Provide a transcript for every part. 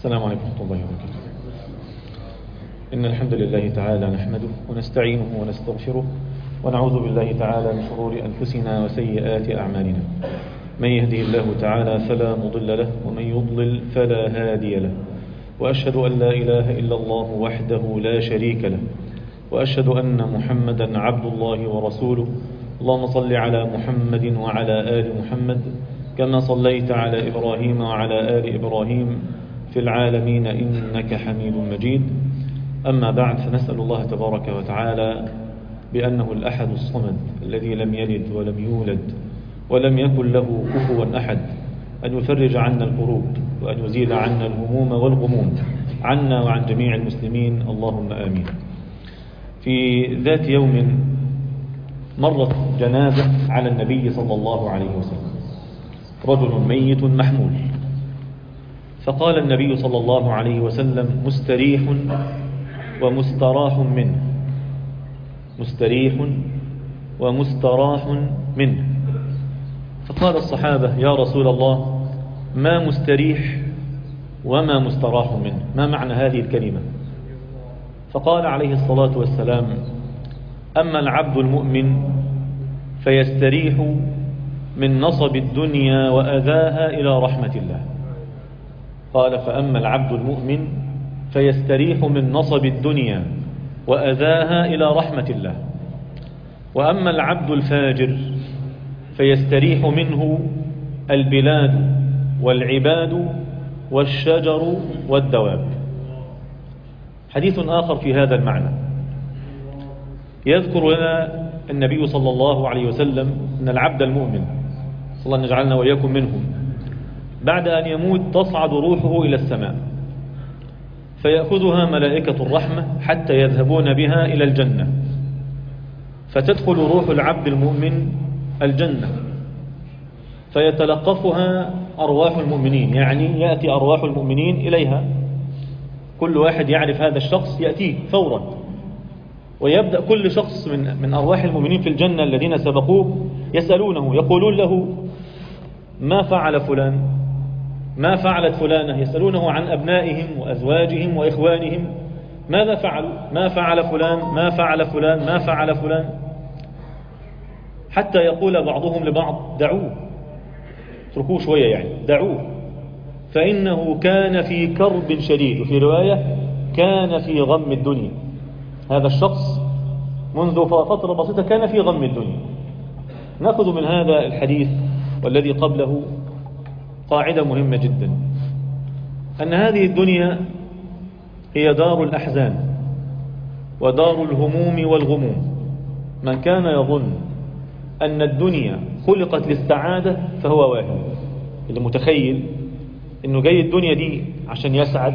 السلام عليكم ورحمة الله وبركاته إن الحمد لله تعالى نحمده ونستعينه ونستغفره ونعوذ بالله تعالى من شرور أنفسنا وسيئات أعمالنا من يهده الله تعالى فلا مضل له ومن يضلل فلا هادي له وأشهد أن لا إله إلا الله وحده لا شريك له وأشهد أن محمدا عبد الله ورسوله اللهم صل على محمد وعلى آل محمد كما صليت على إبراهيم وعلى آل إبراهيم في العالمين إنك حميد مجيد أما بعد فنسأل الله تبارك وتعالى بأنه الأحد الصمد الذي لم يلد ولم يولد ولم يكن له كفوا أحد أن يفرج عنا الكروب وأن يزيل عنا الهموم والغموم عنا وعن جميع المسلمين اللهم آمين في ذات يوم مرت جنازة على النبي صلى الله عليه وسلم رجل ميت محمول فقال النبي صلى الله عليه وسلم مستريح ومستراح منه مستريح ومستراح منه فقال الصحابة يا رسول الله ما مستريح وما مستراح منه ما معنى هذه الكلمة فقال عليه الصلاة والسلام أما العبد المؤمن فيستريح من نصب الدنيا وأذاها إلى رحمة الله قال فأما العبد المؤمن فيستريح من نصب الدنيا وأذاها إلى رحمة الله وأما العبد الفاجر فيستريح منه البلاد والعباد والشجر والدواب حديث آخر في هذا المعنى يذكر لنا النبي صلى الله عليه وسلم أن العبد المؤمن صلى الله أن يجعلنا وإياكم منهم بعد أن يموت تصعد روحه إلى السماء فيأخذها ملائكة الرحمة حتى يذهبون بها إلى الجنة فتدخل روح العبد المؤمن الجنة فيتلقفها أرواح المؤمنين يعني يأتي أرواح المؤمنين إليها كل واحد يعرف هذا الشخص يأتيه فورا ويبدأ كل شخص من, من أرواح المؤمنين في الجنة الذين سبقوه يسألونه يقولون له ما فعل فلان ما فعلت فلانة يسألونه عن أبنائهم وأزواجهم وإخوانهم ماذا فعلوا ما فعل فلان ما فعل فلان ما فعل فلان حتى يقول بعضهم لبعض دعوه اتركوه شوية يعني دعوه فإنه كان في كرب شديد وفي رواية كان في غم الدنيا هذا الشخص منذ فترة بسيطة كان في غم الدنيا نأخذ من هذا الحديث والذي قبله قاعدة مهمة جدا أن هذه الدنيا هي دار الأحزان ودار الهموم والغموم من كان يظن أن الدنيا خلقت للسعادة فهو واهم اللي متخيل أنه جاي الدنيا دي عشان يسعد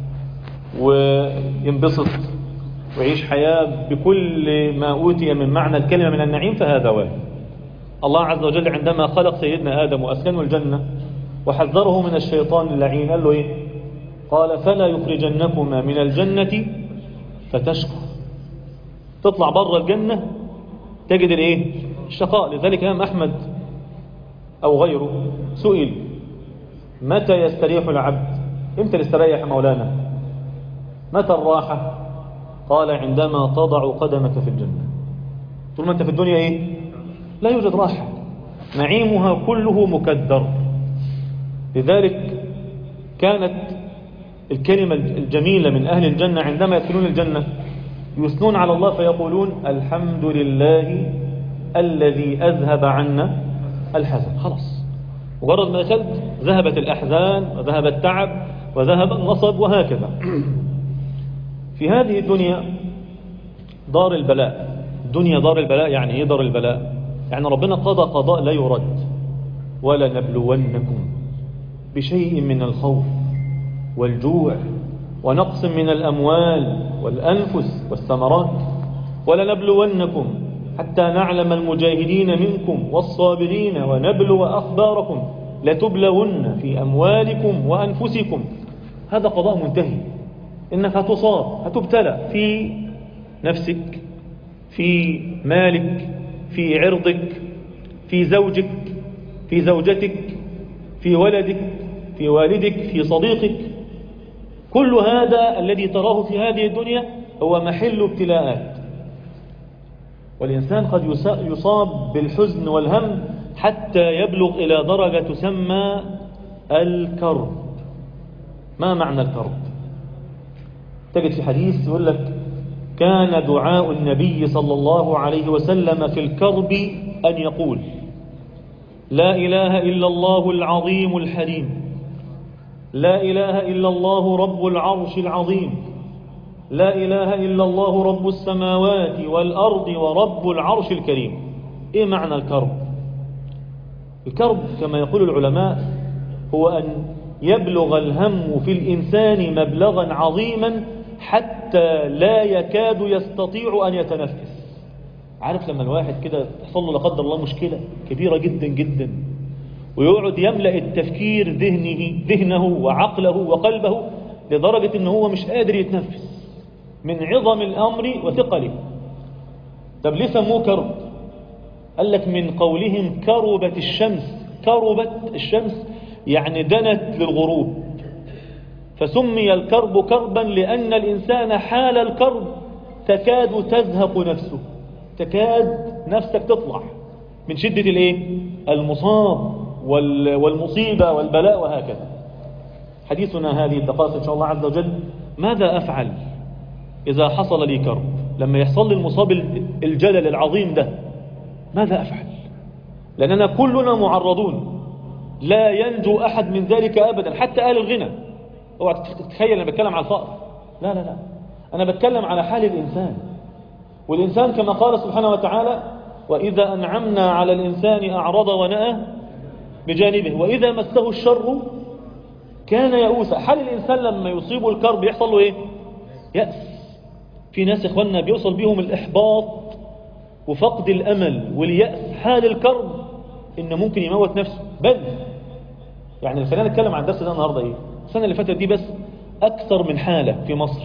وينبسط ويعيش حياة بكل ما أوتي من معنى الكلمة من النعيم فهذا واهم الله عز وجل عندما خلق سيدنا آدم وأسكنه الجنة وحذره من الشيطان اللعين قال له إيه قال فلا يخرجنكما من الجنة فتشقى تطلع بره الجنة تجد الايه الشقاء لذلك امام احمد او غيره سئل متى يستريح العبد امتى يستريح مولانا متى الراحة قال عندما تضع قدمك في الجنة طول ما انت في الدنيا ايه لا يوجد راحة نعيمها كله مكدر لذلك كانت الكلمة الجميلة من أهل الجنة عندما يدخلون الجنة يثنون على الله فيقولون الحمد لله الذي أذهب عنا الحزن خلاص مجرد ما دخلت ذهبت الأحزان وذهب التعب وذهب النصب وهكذا في هذه الدنيا دار البلاء الدنيا دار البلاء يعني ايه دار البلاء يعني ربنا قضى قضاء لا يرد ولا نبلونكم بشيء من الخوف والجوع ونقص من الأموال والأنفس والثمرات ولنبلونكم حتى نعلم المجاهدين منكم والصابرين ونبلو أخباركم لتبلون في أموالكم وأنفسكم هذا قضاء منتهي إنك هتصاب هتبتلى في نفسك في مالك في عرضك في زوجك في زوجتك في ولدك في والدك في صديقك كل هذا الذي تراه في هذه الدنيا هو محل ابتلاءات والإنسان قد يصاب بالحزن والهم حتى يبلغ إلى درجة تسمى الكرب ما معنى الكرب تجد في حديث يقول لك كان دعاء النبي صلى الله عليه وسلم في الكرب أن يقول لا إله إلا الله العظيم الحليم لا إله إلا الله رب العرش العظيم لا إله إلا الله رب السماوات والأرض ورب العرش الكريم إيه معنى الكرب الكرب كما يقول العلماء هو أن يبلغ الهم في الإنسان مبلغا عظيما حتى لا يكاد يستطيع أن يتنفس عارف لما الواحد كده تحصل له لا قدر الله مشكلة كبيرة جدا جدا ويقعد يملأ التفكير ذهنه ذهنه وعقله وقلبه لدرجة ان هو مش قادر يتنفس من عظم الأمر وثقله طب ليه سموه كرب قال لك من قولهم كربت الشمس كربت الشمس يعني دنت للغروب فسمي الكرب كربا لأن الإنسان حال الكرب تكاد تزهق نفسه تكاد نفسك تطلع من شدة الايه المصاب والمصيبة والبلاء وهكذا حديثنا هذه الدقائق إن شاء الله عز وجل ماذا أفعل إذا حصل لي كرب لما يحصل لي المصاب الجلل العظيم ده ماذا أفعل لأننا كلنا معرضون لا ينجو أحد من ذلك أبدا حتى آل الغنى اوعى تتخيل أنا بتكلم على الفقر لا لا لا أنا بتكلم على حال الإنسان والإنسان كما قال سبحانه وتعالى وإذا أنعمنا على الإنسان أعرض ونأى بجانبه وإذا مسه الشر كان يئوسا حال الإنسان لما يصيب الكرب يحصل له إيه يأس في ناس إخواننا بيوصل بهم الإحباط وفقد الأمل واليأس حال الكرب إن ممكن يموت نفسه بل يعني خلينا نتكلم عن الدرس ده النهاردة إيه السنة اللي فاتت دي بس أكثر من حالة في مصر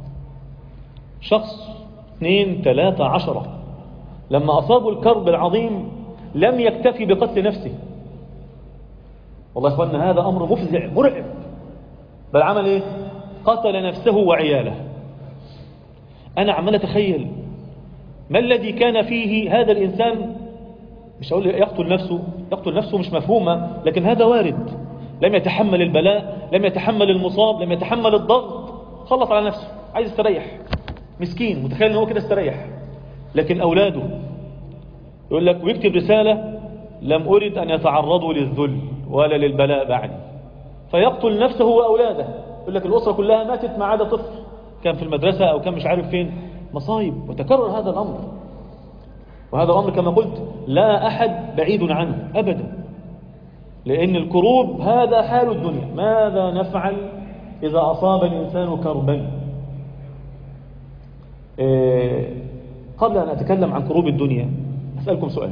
شخص اثنين ثلاثة عشرة لما أصابوا الكرب العظيم لم يكتفي بقتل نفسه والله إخواننا هذا أمر مفزع مرعب بل عمل إيه قتل نفسه وعياله أنا عمال أتخيل ما الذي كان فيه هذا الإنسان مش أقول يقتل نفسه يقتل نفسه مش مفهومة لكن هذا وارد لم يتحمل البلاء لم يتحمل المصاب لم يتحمل الضغط خلص على نفسه عايز يستريح مسكين متخيل ان هو كده استريح لكن أولاده يقول لك ويكتب رسالة لم أرد أن يتعرضوا للذل ولا للبلاء بعدي فيقتل نفسه وأولاده يقول لك الأسرة كلها ماتت ما عدا طفل كان في المدرسة أو كان مش عارف فين مصايب وتكرر هذا الأمر وهذا الأمر كما قلت لا أحد بعيد عنه أبدا لأن الكروب هذا حال الدنيا ماذا نفعل إذا أصاب الإنسان كربا إيه قبل أن أتكلم عن كروب الدنيا أسألكم سؤال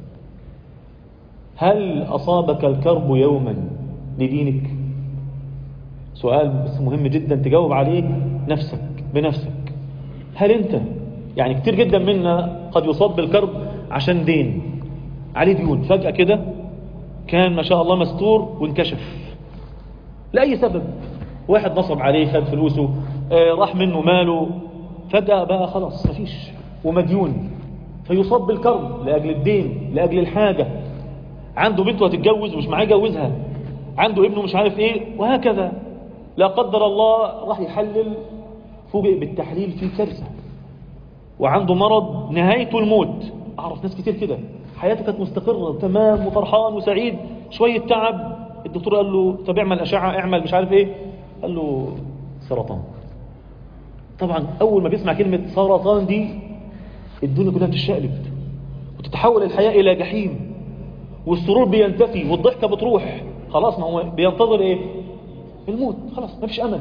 هل أصابك الكرب يوما لدينك سؤال بس مهم جدا تجاوب عليه نفسك بنفسك هل أنت يعني كتير جدا منا قد يصاب بالكرب عشان دين عليه ديون فجأة كده كان ما شاء الله مستور وانكشف لأي سبب واحد نصب عليه خد فلوسه آه راح منه ماله فجأة بقى خلاص مفيش ومديون فيصاب بالكرب لأجل الدين لأجل الحاجة عنده بنته هتتجوز ومش معاه يجوزها عنده ابنه مش عارف ايه وهكذا لا قدر الله راح يحلل فوجئ بالتحليل في كارثة وعنده مرض نهايته الموت أعرف ناس كتير كده حياته كانت مستقرة تمام وفرحان وسعيد شوية تعب الدكتور قال له طب اعمل أشعة اعمل مش عارف ايه قال له سرطان طبعا أول ما بيسمع كلمة سرطان دي الدنيا كلها بتشقلب وتتحول الحياة إلى جحيم والسرور بينتفي والضحكة بتروح خلاص ما هو بينتظر ايه الموت خلاص ما فيش أمل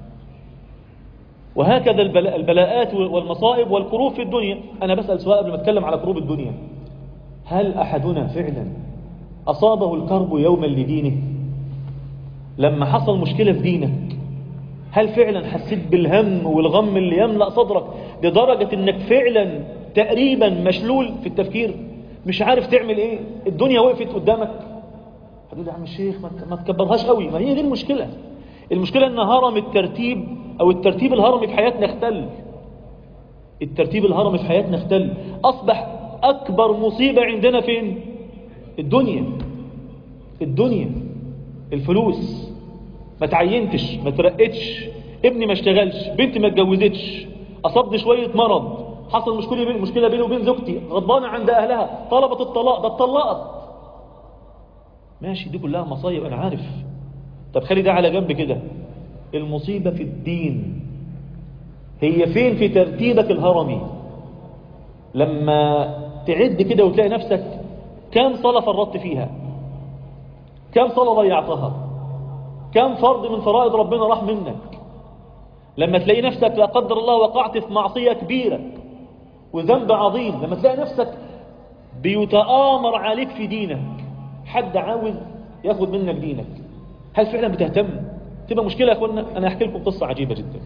وهكذا البلاء البلاءات والمصائب والكروب في الدنيا أنا بسأل سؤال قبل ما أتكلم على كروب الدنيا هل أحدنا فعلا أصابه الكرب يوما لدينه لما حصل مشكلة في دينك هل فعلا حسيت بالهم والغم اللي يملأ صدرك لدرجة انك فعلا تقريبا مشلول في التفكير مش عارف تعمل ايه الدنيا وقفت قدامك هتقول يا عم الشيخ ما تكبرهاش قوي ما هي دي المشكلة المشكلة ان هرم الترتيب او الترتيب الهرمي في حياتنا اختل الترتيب الهرمي في حياتنا اختل اصبح اكبر مصيبة عندنا فين الدنيا الدنيا الفلوس ما تعينتش ما ترقتش ابني ما اشتغلش بنتي ما اتجوزتش اصابني شوية مرض حصل مشكلة بين مشكلة بيني وبين زوجتي غضبانة عند اهلها طلبت الطلاق ده اتطلقت ماشي دي كلها مصايب انا عارف طب خلي ده على جنب كده المصيبة في الدين هي فين في ترتيبك الهرمي لما تعد كده وتلاقي نفسك كم صلاة فرطت فيها كم صلاة ضيعتها كم فرض من فرائض ربنا راح منك لما تلاقي نفسك لا قدر الله وقعت في معصية كبيرة وذنب عظيم لما تلاقي نفسك بيتآمر عليك في دينك حد عاوز ياخد منك دينك هل فعلا بتهتم تبقى مشكلة يا اخوانا انا احكي لكم قصة عجيبة جدا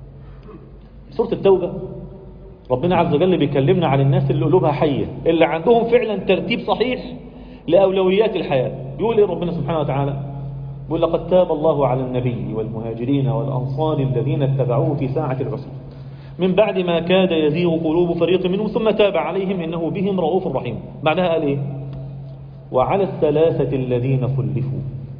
سورة التوبة ربنا عز وجل بيكلمنا عن الناس اللي قلوبها حية اللي عندهم فعلا ترتيب صحيح لأولويات الحياة بيقول ايه ربنا سبحانه وتعالى بيقول لقد تاب الله على النبي والمهاجرين والأنصار الذين اتبعوه في ساعة العسر من بعد ما كاد يزيغ قلوب فريق منهم ثم تاب عليهم إنه بهم رؤوف رحيم بعدها قال ايه وعلى الثلاثة الذين خلفوا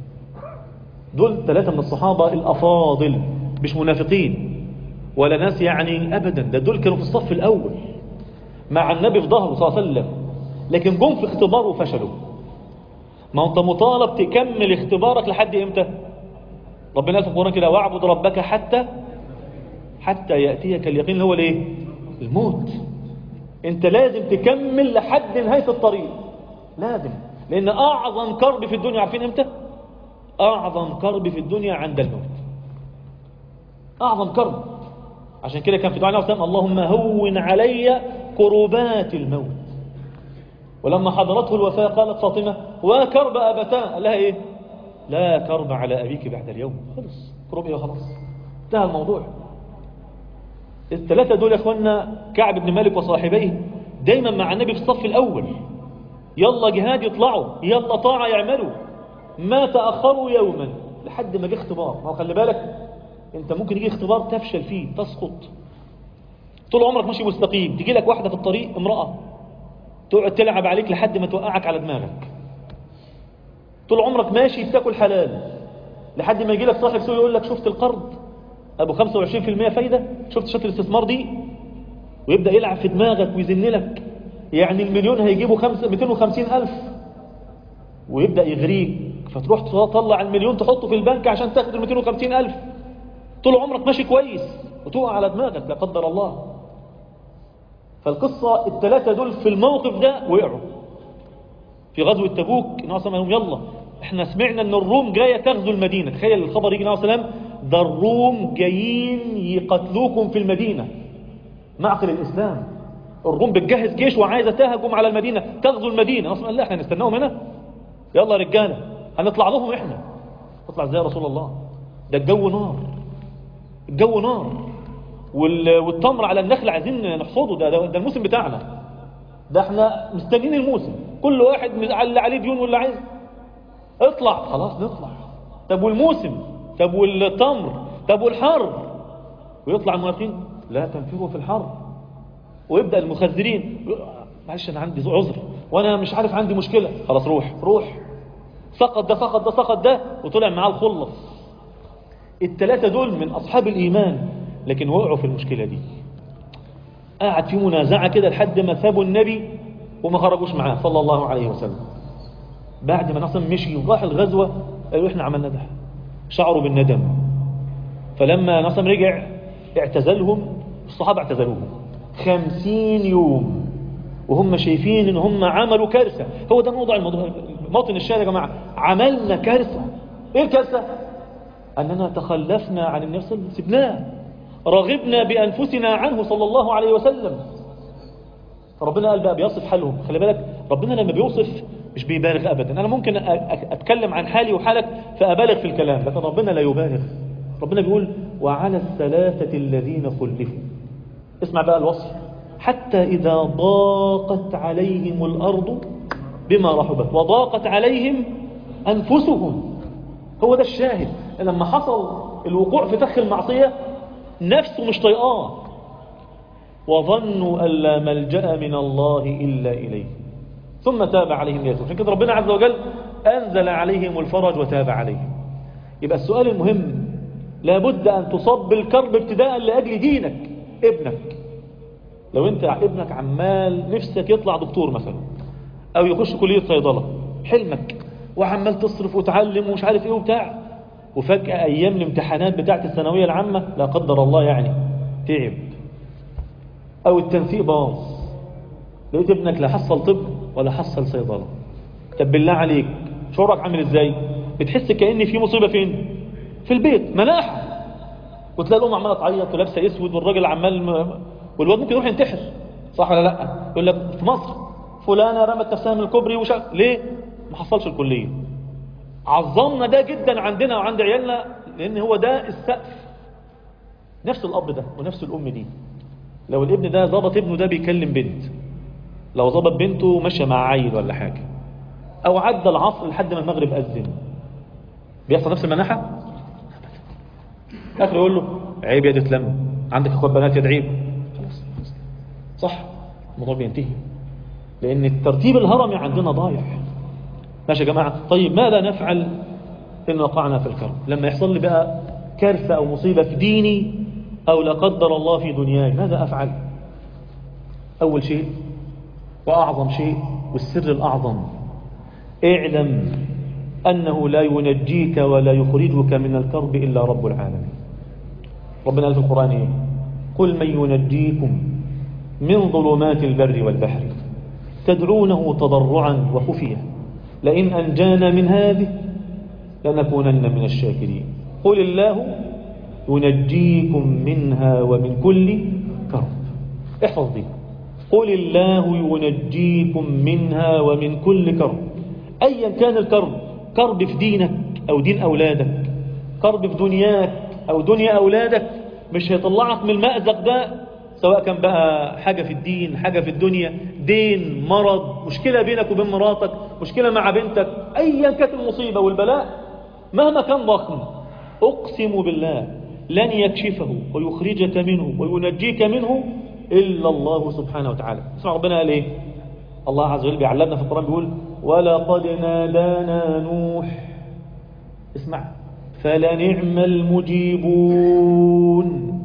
دول ثلاثة من الصحابة الأفاضل مش منافقين ولا ناس يعني أبدا ده دول كانوا في الصف الأول مع النبي في ظهره صلى الله عليه وسلم لكن جم في اختبار وفشلوا ما انت مطالب تكمل اختبارك لحد امتى ربنا في القرآن كده واعبد ربك حتى حتى يأتيك اليقين اللي هو الايه الموت انت لازم تكمل لحد نهاية الطريق لازم لان اعظم كرب في الدنيا عارفين امتى اعظم كرب في الدنيا عند الموت اعظم كرب عشان كده كان في دعاء النبي صلى اللهم هون علي كربات الموت ولما حضرته الوفاة قالت فاطمة وكرب أبتان قال لها إيه لا كرب على أبيك بعد اليوم خلص كربي وخلاص انتهى الموضوع الثلاثة دول يا أخوانا كعب بن مالك وصاحبيه دايما مع النبي في الصف الأول يلا جهاد يطلعوا يلا طاعة يعملوا ما تأخروا يوما لحد ما جه اختبار ما هو خلي بالك انت ممكن يجي اختبار تفشل فيه تسقط طول عمرك ماشي مستقيم تيجي لك واحدة في الطريق امرأة تقعد تلعب عليك لحد ما توقعك على دماغك طول عمرك ماشي بتاكل حلال لحد ما يجي لك صاحب سوء يقول لك شفت القرض ابو 25% فايدة شفت شكل الاستثمار دي ويبدأ يلعب في دماغك ويزن لك يعني المليون هيجيبوا 250 ألف ويبدأ يغريك فتروح تطلع المليون تحطه في البنك عشان تاخد ال 250 ألف طول عمرك ماشي كويس وتقع على دماغك لا قدر الله فالقصة الثلاثة دول في الموقف ده وقعوا في غزوة تبوك النبي صلى الله عليه وسلم يلا احنا سمعنا ان الروم جاية تغزو المدينة تخيل الخبر يجي النبي صلى الله عليه وسلم ده الروم جايين يقتلوكم في المدينة معقل الإسلام الروم بتجهز جيش وعايزة تهجم على المدينة تغزو المدينة اصلا لا احنا نستناهم هنا يلا رجالة هنطلع لهم احنا نطلع ازاي يا رسول الله ده الجو نار الجو نار والتمر على النخل عايزين نحصده ده, ده, ده الموسم بتاعنا ده احنا مستنيين الموسم كل واحد اللي عليه ديون واللي عايز اطلع خلاص نطلع طب والموسم طب والتمر طب والحر ويطلع المنافقين لا تنفروا في الحر ويبدأ المخزرين معلش انا عندي عذر وانا مش عارف عندي مشكلة خلاص روح روح سقط ده سقط ده سقط ده وطلع معاه الخلص الثلاثة دول من أصحاب الإيمان لكن وقعوا في المشكلة دي قاعد في منازعة كده لحد ما سابوا النبي وما خرجوش معاه صلى الله عليه وسلم بعد ما نصر مشي وراح الغزوة قالوا احنا عملنا ده شعروا بالندم فلما نصر رجع اعتزلهم الصحابة اعتزلوهم خمسين يوم وهم شايفين ان هم عملوا كارثة هو ده موضوع الموضوع موطن الشارع يا جماعة عملنا كارثة ايه الكارثة اننا تخلفنا عن النبي صلى الله عليه وسلم سبناه رغبنا بأنفسنا عنه صلى الله عليه وسلم فربنا قال بقى بيصف حالهم خلي بالك ربنا لما بيوصف مش بيبالغ أبدا أنا ممكن أتكلم عن حالي وحالك فأبالغ في الكلام لكن ربنا لا يبالغ ربنا بيقول وعلى الثلاثة الذين خلفوا اسمع بقى الوصف حتى إذا ضاقت عليهم الأرض بما رحبت وضاقت عليهم أنفسهم هو ده الشاهد لما حصل الوقوع في فخ المعصية نفسه مش طيقان وظنوا أن لا ملجأ من الله إلا إليه ثم تاب عليهم ليتوب عشان كده ربنا عز وجل أنزل عليهم الفرج وتاب عليهم يبقى السؤال المهم لابد أن تصب الكرب ابتداء لأجل دينك ابنك لو انت ابنك عمال نفسك يطلع دكتور مثلا او يخش كلية صيدلة حلمك وعمال تصرف وتعلم ومش عارف ايه وبتاع وفجأة ايام الامتحانات بتاعت الثانوية العامة لا قدر الله يعني تعب او التنسيق باظ لقيت ابنك لا حصل طب ولا حصل صيدلة طب بالله عليك شعورك عامل ازاي بتحس كأن في مصيبة فين في البيت مناحة وتلاقي الام عماله تعيط ولابسه اسود والراجل عمال م... والواد ممكن يروح ينتحر صح ولا لا يقول لك في مصر فلانه رمت نفسها من الكوبري وش ليه ما حصلش الكليه عظمنا ده جدا عندنا وعند عيالنا لان هو ده السقف نفس الاب ده ونفس الام دي لو الابن ده ظبط ابنه ده بيكلم بنت لو ظبط بنته ماشيه مع عيل ولا حاجه او عدى العصر لحد ما المغرب اذن بيحصل نفس المناحه اخر يقول له عيب يا دي تلم عندك اخوات بنات يد عيب خلاص صح الموضوع بينتهي لان الترتيب الهرمي عندنا ضايع ماشي يا جماعه طيب ماذا نفعل ان وقعنا في الكرب لما يحصل لي بقى كارثه او مصيبه في ديني او لا قدر الله في دنياي ماذا افعل اول شيء واعظم شيء والسر الاعظم اعلم انه لا ينجيك ولا يخرجك من الكرب الا رب العالمين ربنا قال في القرآن إيه؟ قل من ينجيكم من ظلمات البر والبحر تدعونه تضرعا وخفيا لئن أنجانا من هذه لنكونن من الشاكرين قل الله ينجيكم منها ومن كل كرب احفظ دي قل الله ينجيكم منها ومن كل كرب أيا كان الكرب كرب في دينك أو دين أولادك كرب في دنياك أو دنيا أولادك مش هيطلعك من المأزق ده سواء كان بقى حاجة في الدين حاجة في الدنيا دين مرض مشكلة بينك وبين مراتك مشكلة مع بنتك أيا كانت المصيبة والبلاء مهما كان ضخم أقسم بالله لن يكشفه ويخرجك منه وينجيك منه إلا الله سبحانه وتعالى اسمع ربنا قال إيه الله عز وجل بيعلمنا في القرآن بيقول ولقد نادانا نوح اسمع فلنعم المجيبون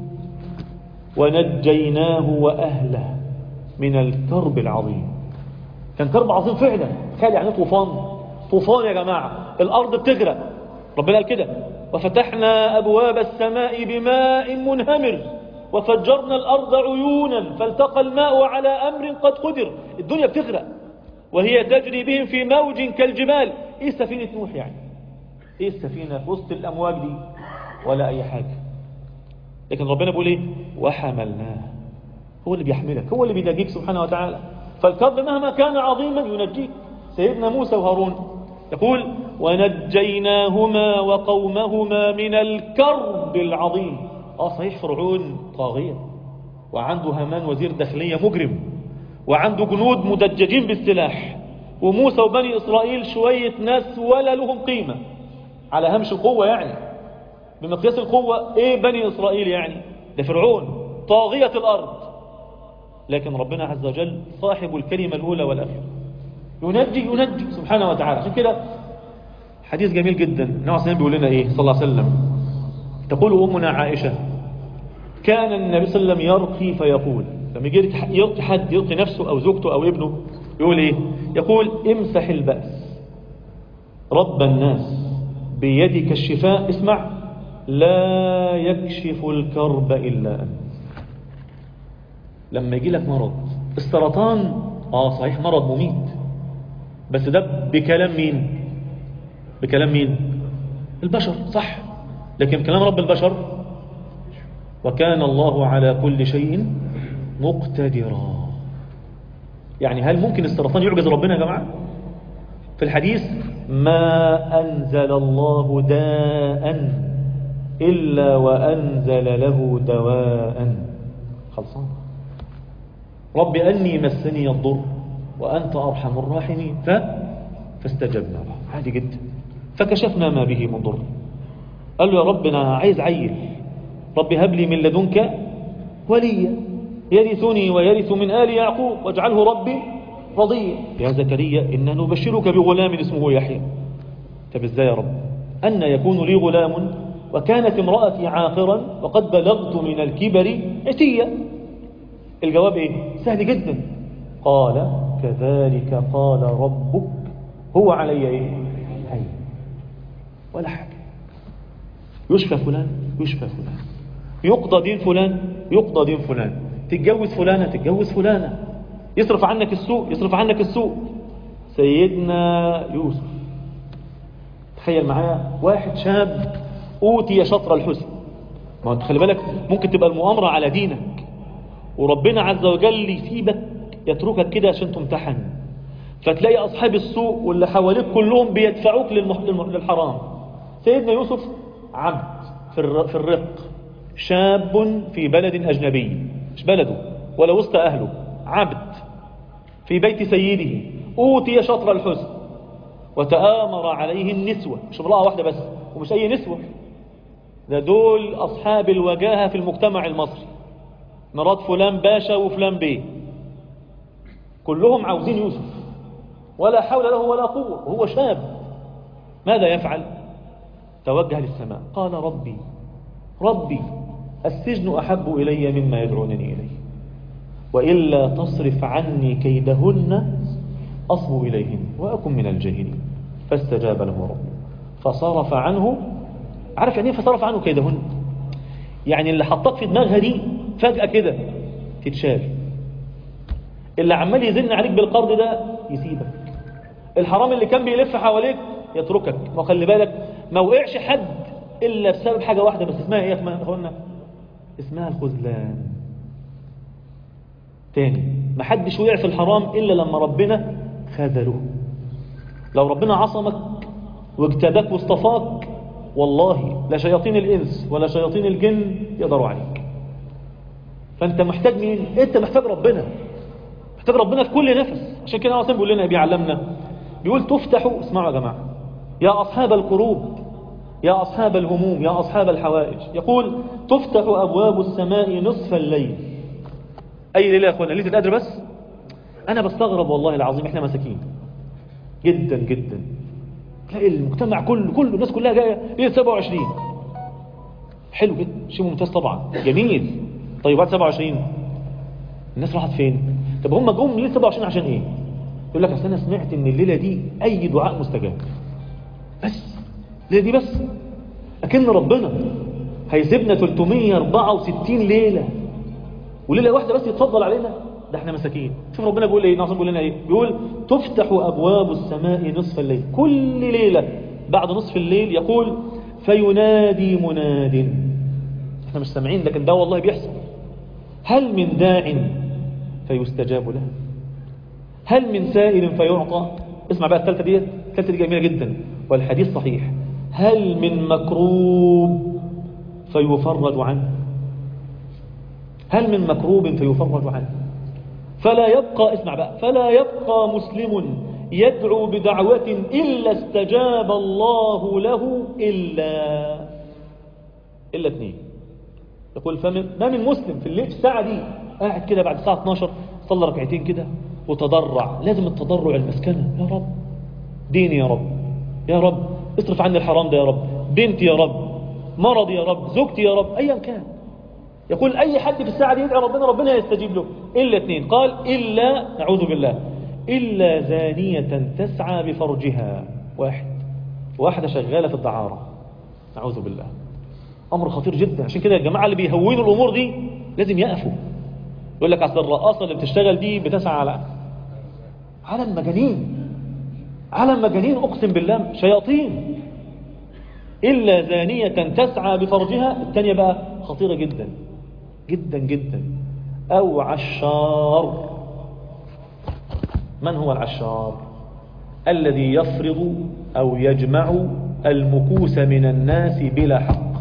ونجيناه وأهله من الكرب العظيم كان كرب عظيم فعلا تخيل يعني طوفان طوفان يا جماعة الأرض بتغرق ربنا قال كده وفتحنا أبواب السماء بماء منهمر وفجرنا الأرض عيونا فالتقى الماء على أمر قد قدر الدنيا بتغرق وهي تجري بهم في موج كالجبال ايه سفينة نوح يعني ايه السفينة في وسط الامواج دي ولا اي حاجة لكن ربنا بيقول ايه وحملناه هو اللي بيحملك هو اللي بينجيك سبحانه وتعالى فالكرب مهما كان عظيما ينجيك سيدنا موسى وهارون يقول ونجيناهما وقومهما من الكرب العظيم اه صحيح فرعون طاغية وعنده هامان وزير داخلية مجرم وعنده جنود مدججين بالسلاح وموسى وبني إسرائيل شوية ناس ولا لهم قيمة على همش القوة يعني بمقياس القوة ايه بني إسرائيل يعني ده فرعون طاغية الأرض لكن ربنا عز وجل صاحب الكلمة الأولى والأخيرة ينجي ينجي سبحانه وتعالى عشان كده حديث جميل جدا النبي عليه بيقول لنا ايه صلى الله عليه وسلم تقول أمنا عائشة كان النبي صلى الله عليه وسلم يرقي فيقول لما يجي يلقي حد يلقي نفسه أو زوجته أو ابنه يقول إيه يقول امسح البأس رب الناس بيدك الشفاء اسمع لا يكشف الكرب إلا أنت لما يجي لك مرض السرطان آه صحيح مرض مميت بس ده بكلام مين بكلام مين البشر صح لكن كلام رب البشر وكان الله على كل شيء مقتدرا يعني هل ممكن السرطان يعجز ربنا يا جماعة في الحديث ما أنزل الله داء إلا وأنزل له دواء خلصان رب أني مسني الضر وأنت أرحم الراحمين ف... فاستجبنا له عادي جدا فكشفنا ما به من ضر قال له يا رب أنا عايز عيل رب هب لي من لدنك وليا يرثني ويرث من آل يعقوب واجعله ربي رضيا يا زكريا إنا نبشرك بغلام اسمه يحيى طب ازاي يا رب أن يكون لي غلام وكانت امرأتي عاقرا وقد بلغت من الكبر عتيا الجواب ايه سهل جدا قال كذلك قال ربك هو علي ايه هي ولا حاجة يشفى فلان يشفى فلان يقضى دين فلان يقضى دين فلان تتجوز فلانة تتجوز فلانة يصرف عنك السوء يصرف عنك السوء سيدنا يوسف تخيل معايا واحد شاب أوتي شطر الحسن ما انت خلي بالك ممكن تبقى المؤامرة على دينك وربنا عز وجل يسيبك يتركك كده عشان تمتحن فتلاقي أصحاب السوء واللي حواليك كلهم بيدفعوك للحرام سيدنا يوسف عبد في الرق شاب في بلد أجنبي مش بلده ولا وسط أهله عبد في بيت سيده أوتي شطر الحسن وتآمر عليه النسوة مش امرأة واحدة بس ومش أي نسوة ده دول أصحاب الوجاهة في المجتمع المصري مرات فلان باشا وفلان بيه كلهم عاوزين يوسف ولا حول له ولا قوة وهو شاب ماذا يفعل توجه للسماء قال ربي ربي السجن أحب إلي مما يدعونني إليه وإلا تصرف عني كيدهن أصب إليهن وأكن من الجاهلين فاستجاب له ربه فصرف عنه عارف يعني ايه فصرف عنه كيدهن يعني اللي حطك في دماغها دي فجأة كده تتشال اللي عمال يزن عليك بالقرض ده يسيبك الحرام اللي كان بيلف حواليك يتركك ما خلي بالك ما وقعش حد إلا بسبب حاجة واحدة بس اسمها ايه يا اخوانا اسمها الخذلان تاني ما حدش وقع في الحرام إلا لما ربنا خذله لو ربنا عصمك واجتباك واصطفاك والله لا شياطين الإنس ولا شياطين الجن يقدروا عليك فأنت محتاج مين؟ أنت محتاج ربنا محتاج ربنا في كل نفس عشان كده عاصم بيقول لنا بيعلمنا بيقول تفتحوا اسمعوا يا جماعة يا أصحاب القروب يا أصحاب الهموم يا أصحاب الحوائج يقول تفتح أبواب السماء نصف الليل أي ليلة يا أخوانا ليلة القدر بس أنا بستغرب والله العظيم إحنا مساكين جدا جدا تلاقي المجتمع كله كله الناس كلها جاية ليلة 27 حلو جدا شيء ممتاز طبعا جميل طيب بعد 27 الناس راحت فين طب هم جم ليلة 27 عشان ايه يقول لك اصل انا سمعت ان الليلة دي اي دعاء مستجاب بس الليلة دي بس اكن ربنا هيسيبنا 364 ليلة وليلة واحدة بس يتفضل علينا ده احنا مساكين شوف ربنا بيقول ايه ناصر بيقول لنا ايه بيقول تفتح ابواب السماء نصف الليل كل ليلة بعد نصف الليل يقول فينادي مناد احنا مش سامعين لكن ده والله بيحصل هل من داع فيستجاب له هل من سائل فيعطى اسمع بقى الثالثة دي الثالثة دي جميلة جدا والحديث صحيح هل من مكروب فيفرج عنه هل من مكروب فيفرج عنه فلا يبقى اسمع بقى فلا يبقى مسلم يدعو بدعوة إلا استجاب الله له إلا إلا اثنين يقول فمن ما من مسلم في الليل في الساعة دي قاعد كده بعد الساعة 12 صلى ركعتين كده وتضرع لازم التضرع المسكنة يا رب ديني يا رب يا رب اصرف عني الحرام ده يا رب بنتي يا رب مرضي يا رب زوجتي يا رب أيا كان يقول أي حد في الساعة دي يدعي ربنا ربنا يستجيب له إلا اثنين قال إلا نعوذ بالله إلا زانية تسعى بفرجها واحد واحدة شغالة في الدعارة نعوذ بالله أمر خطير جدا عشان كده الجماعة اللي بيهونوا الأمور دي لازم يقفوا يقول لك أصل الرقاصة اللي بتشتغل دي بتسعى على عالم مجانين عالم مجانين أقسم بالله شياطين إلا زانية تسعى بفرجها الثانية بقى خطيرة جدا جدا جدا أو عشار من هو العشار الذي يفرض أو يجمع المكوس من الناس بلا حق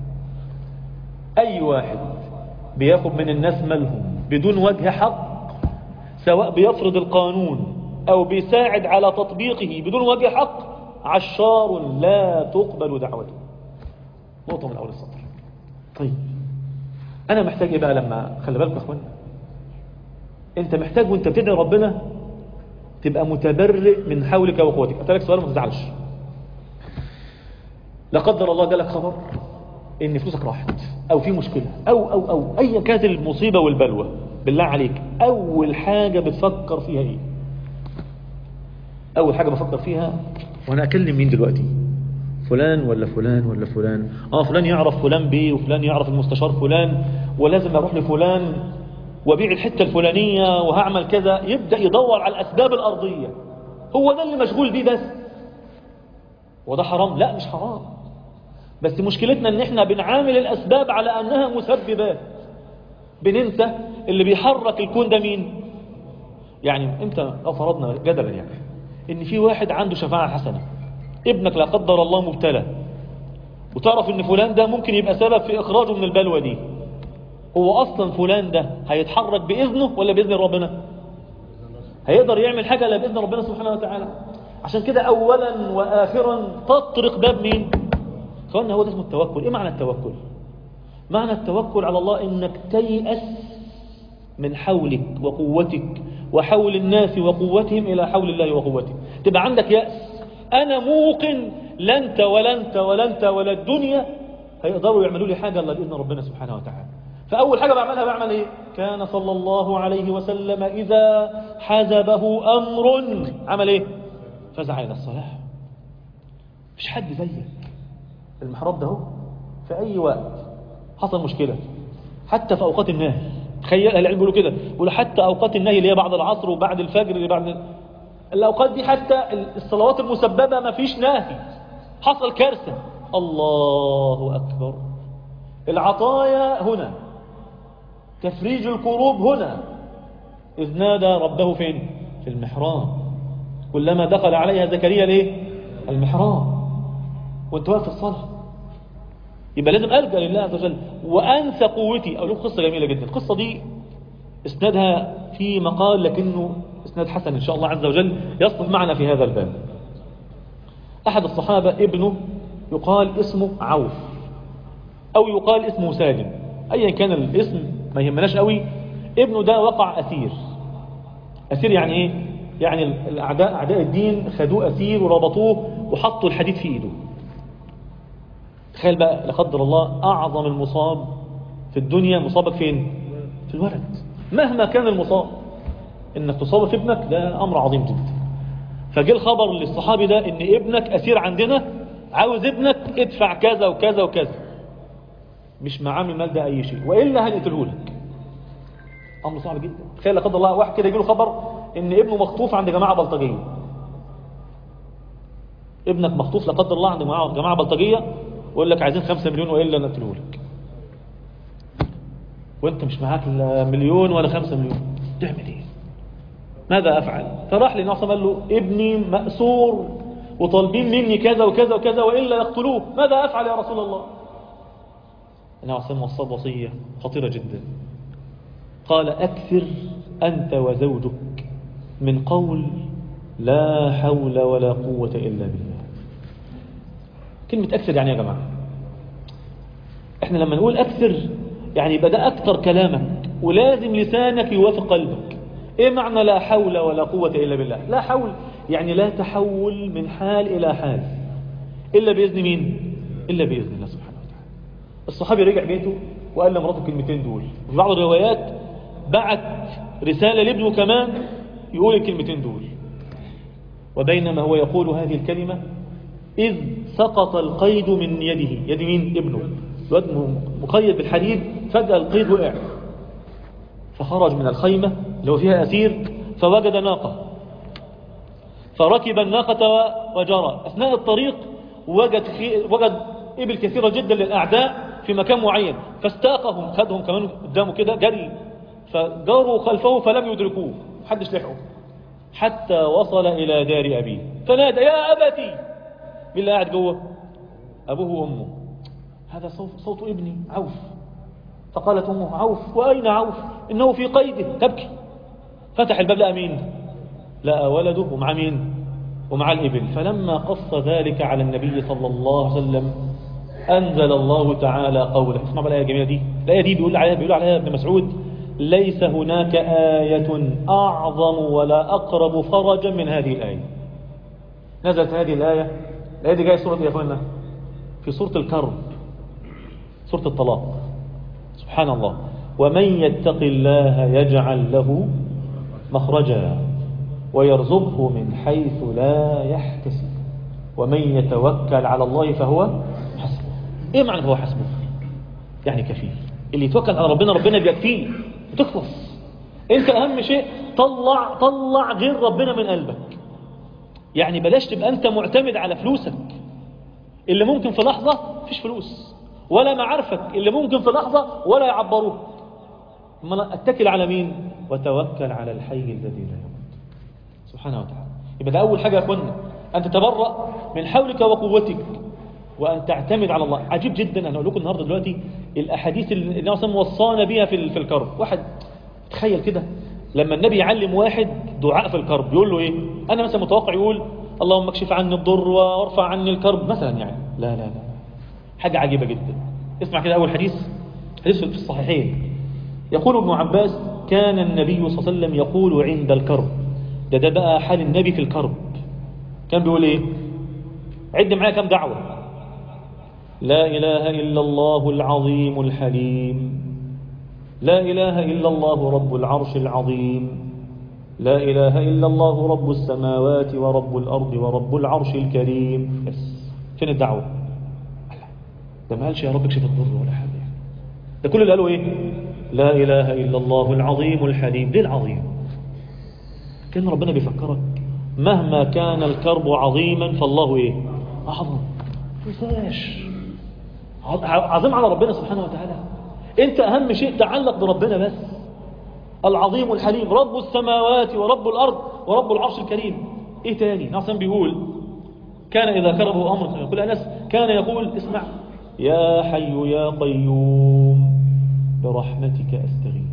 أي واحد بياخد من الناس مالهم بدون وجه حق سواء بيفرض القانون أو بيساعد على تطبيقه بدون وجه حق عشار لا تقبل دعوته نقطة من أول السطر طيب أنا محتاج إيه بقى لما خلي بالك يا أخوانا أنت محتاج وأنت بتدعي ربنا تبقى متبرئ من حولك وقوتك أسألك سؤال ما تزعلش لا قدر الله جالك خبر ان فلوسك راحت او في مشكلة او او او ايا كانت المصيبة والبلوى بالله عليك اول حاجة بتفكر فيها ايه اول حاجة بفكر فيها وانا اكلم مين دلوقتي فلان ولا فلان ولا فلان اه فلان يعرف فلان بيه وفلان يعرف المستشار فلان ولازم اروح لفلان وبيع الحتة الفلانية وهعمل كذا يبدأ يدور على الاسباب الارضية هو ده اللي مشغول بيه بس وده حرام لا مش حرام بس مشكلتنا ان احنا بنعامل الاسباب على انها مسببات بننسى اللي بيحرك الكون ده مين يعني انت لو فرضنا جدلا يعني ان في واحد عنده شفاعة حسنة ابنك لا قدر الله مبتلى وتعرف ان فلان ده ممكن يبقى سبب في اخراجه من البلوى دي هو اصلا فلان ده هيتحرك باذنه ولا باذن ربنا هيقدر يعمل حاجة لا باذن ربنا سبحانه وتعالى عشان كده اولا واخرا تطرق باب مين قلنا هو ده اسمه التوكل ايه معنى التوكل معنى التوكل على الله انك تيأس من حولك وقوتك وحول الناس وقوتهم الى حول الله وقوته تبقى عندك يأس انا موقن لا انت ولا انت ولا انت ولا الدنيا هيقدروا يعملوا لي حاجة الا باذن ربنا سبحانه وتعالى فاول حاجة بعملها بعمل ايه كان صلى الله عليه وسلم اذا حزبه امر عمل ايه فزع الى الصلاة مش حد زيك المحراب ده هو في أي وقت حصل مشكلة حتى في أوقات النهي تخيل العلم بيقولوا كده بيقولوا حتى أوقات النهي اللي هي بعد العصر وبعد الفجر اللي بعد الأوقات دي حتى الصلوات المسببة ما فيش ناهي حصل كارثة الله أكبر العطايا هنا تفريج الكروب هنا إذ نادى ربه فين في المحراب كلما دخل عليها زكريا ليه المحراب وانت واقف في الصلاة يبقى لازم ألجأ لله عز وجل وأنسى قوتي أقول لكم قصة جميلة جدا القصة دي اسنادها في مقال لكنه اسناد حسن إن شاء الله عز وجل يصلح معنا في هذا الباب أحد الصحابة ابنه يقال اسمه عوف أو يقال اسمه سالم أيا كان الاسم ما يهمناش قوي ابنه ده وقع أسير أسير يعني إيه يعني الأعداء أعداء الدين خدوه أسير وربطوه وحطوا الحديد في إيده تخيل بقى لا قدر الله أعظم المصاب في الدنيا مصابك فين في الولد مهما كان المصاب انك تصاب في ابنك ده امر عظيم جدا فجاء الخبر للصحابي ده ان ابنك اسير عندنا عاوز ابنك ادفع كذا وكذا وكذا مش معاه من المال ده اي شيء والا هنقتله لك امر صعب جدا تخيل لا قدر الله واحد كده يجي له خبر ان ابنه مخطوف عند جماعه بلطجيه ابنك مخطوف لا قدر الله عند جماعه بلطجيه ويقول لك عايزين خمسة مليون وإلا نقتله لك وانت مش معاك لا مليون ولا خمسة مليون تعمل ايه ماذا أفعل فراح للنبي صلى قال له ابني مأسور وطالبين مني كذا وكذا وكذا وإلا يقتلوه ماذا أفعل يا رسول الله النبي صلى الله عليه وصية خطيرة جدا قال أكثر أنت وزوجك من قول لا حول ولا قوة إلا بالله كلمة أكثر يعني يا جماعة احنا لما نقول أكثر يعني يبقى ده أكثر كلامك ولازم لسانك يوافق قلبك ايه معنى لا حول ولا قوة إلا بالله لا حول يعني لا تحول من حال إلى حال إلا بإذن مين إلا بإذن الله سبحانه وتعالى الصحابي رجع بيته وقال لمراته الكلمتين دول وفي بعض الروايات بعت رسالة لابنه كمان يقول الكلمتين دول وبينما هو يقول هذه الكلمة إذ سقط القيد من يده يد مين ابنه الواد مقيد بالحديد فجأة القيد وقع فخرج من الخيمة اللي هو فيها أسير فوجد ناقة فركب الناقة وجرى أثناء الطريق وجد, وجد إبل كثيرة جدا للأعداء في مكان معين فاستاقهم خدهم كمان قدامه كده جري فجاروا خلفه فلم يدركوه محدش لحقه حتى وصل إلى دار أبيه فنادى يا أبتي مين اللي قاعد جوه أبوه وأمه هذا صوت, صوت ابني عوف فقالت أمه عوف وأين عوف إنه في قيده تبكي فتح الباب لقى مين لقى ولده ومع مين ومع الإبل فلما قص ذلك على النبي صلى الله عليه وسلم أنزل الله تعالى قوله اسمع بقى الآية الجميلة دي الآية دي بيقول عليها بيقول عليها ابن مسعود ليس هناك آية أعظم ولا أقرب فرجا من هذه الآية نزلت هذه الآية الآية دي جاية سورة يا أخوانا في سورة الكرب سورة الطلاق سبحان الله ومن يتق الله يجعل له مخرجا ويرزقه من حيث لا يحتسب ومن يتوكل على الله فهو حسبه ايه معنى هو حسبه يعني كفيل اللي يتوكل على ربنا ربنا بيكفيه وتخلص انت اهم شيء طلع طلع غير ربنا من قلبك يعني بلاش تبقى انت معتمد على فلوسك اللي ممكن في لحظة فيش فلوس ولا معارفك اللي ممكن في لحظة ولا يعبروك ما اتكل على مين وتوكل على الحي الذي لا يموت سبحانه وتعالى يبقى ده أول حاجة يا أخوانا أن تتبرأ من حولك وقوتك وأن تعتمد على الله عجيب جدا أنا أقول لكم النهاردة دلوقتي الأحاديث اللي النبي صلى وصانا بها في في الكرب واحد تخيل كده لما النبي يعلم واحد دعاء في الكرب يقول له إيه أنا مثلا متوقع يقول اللهم اكشف عني الضر وارفع عني الكرب مثلا يعني لا لا لا حاجة عجيبة جدا اسمع كده أول حديث حديث في الصحيحين يقول ابن عباس كان النبي صلى الله عليه وسلم يقول عند الكرب ده ده بقى حال النبي في الكرب كان بيقول ايه عد معايا كم دعوة لا إله إلا الله العظيم الحليم لا إله إلا الله رب العرش العظيم لا إله إلا الله رب السماوات ورب الأرض ورب العرش الكريم بس فين الدعوة ده ما قالش يا رب اكشف الضر ولا حاجة ده كل اللي قالوا ايه لا إله إلا الله العظيم الحليم ليه العظيم كان ربنا بيفكرك مهما كان الكرب عظيما فالله ايه أعظم تنساش عظيم على ربنا سبحانه وتعالى انت أهم شيء تعلق بربنا بس العظيم الحليم رب السماوات ورب الأرض ورب العرش الكريم ايه تاني نعصم بيقول كان إذا كربه أمر يقول أنس كان يقول اسمع يا حي يا قيوم برحمتك أستغيث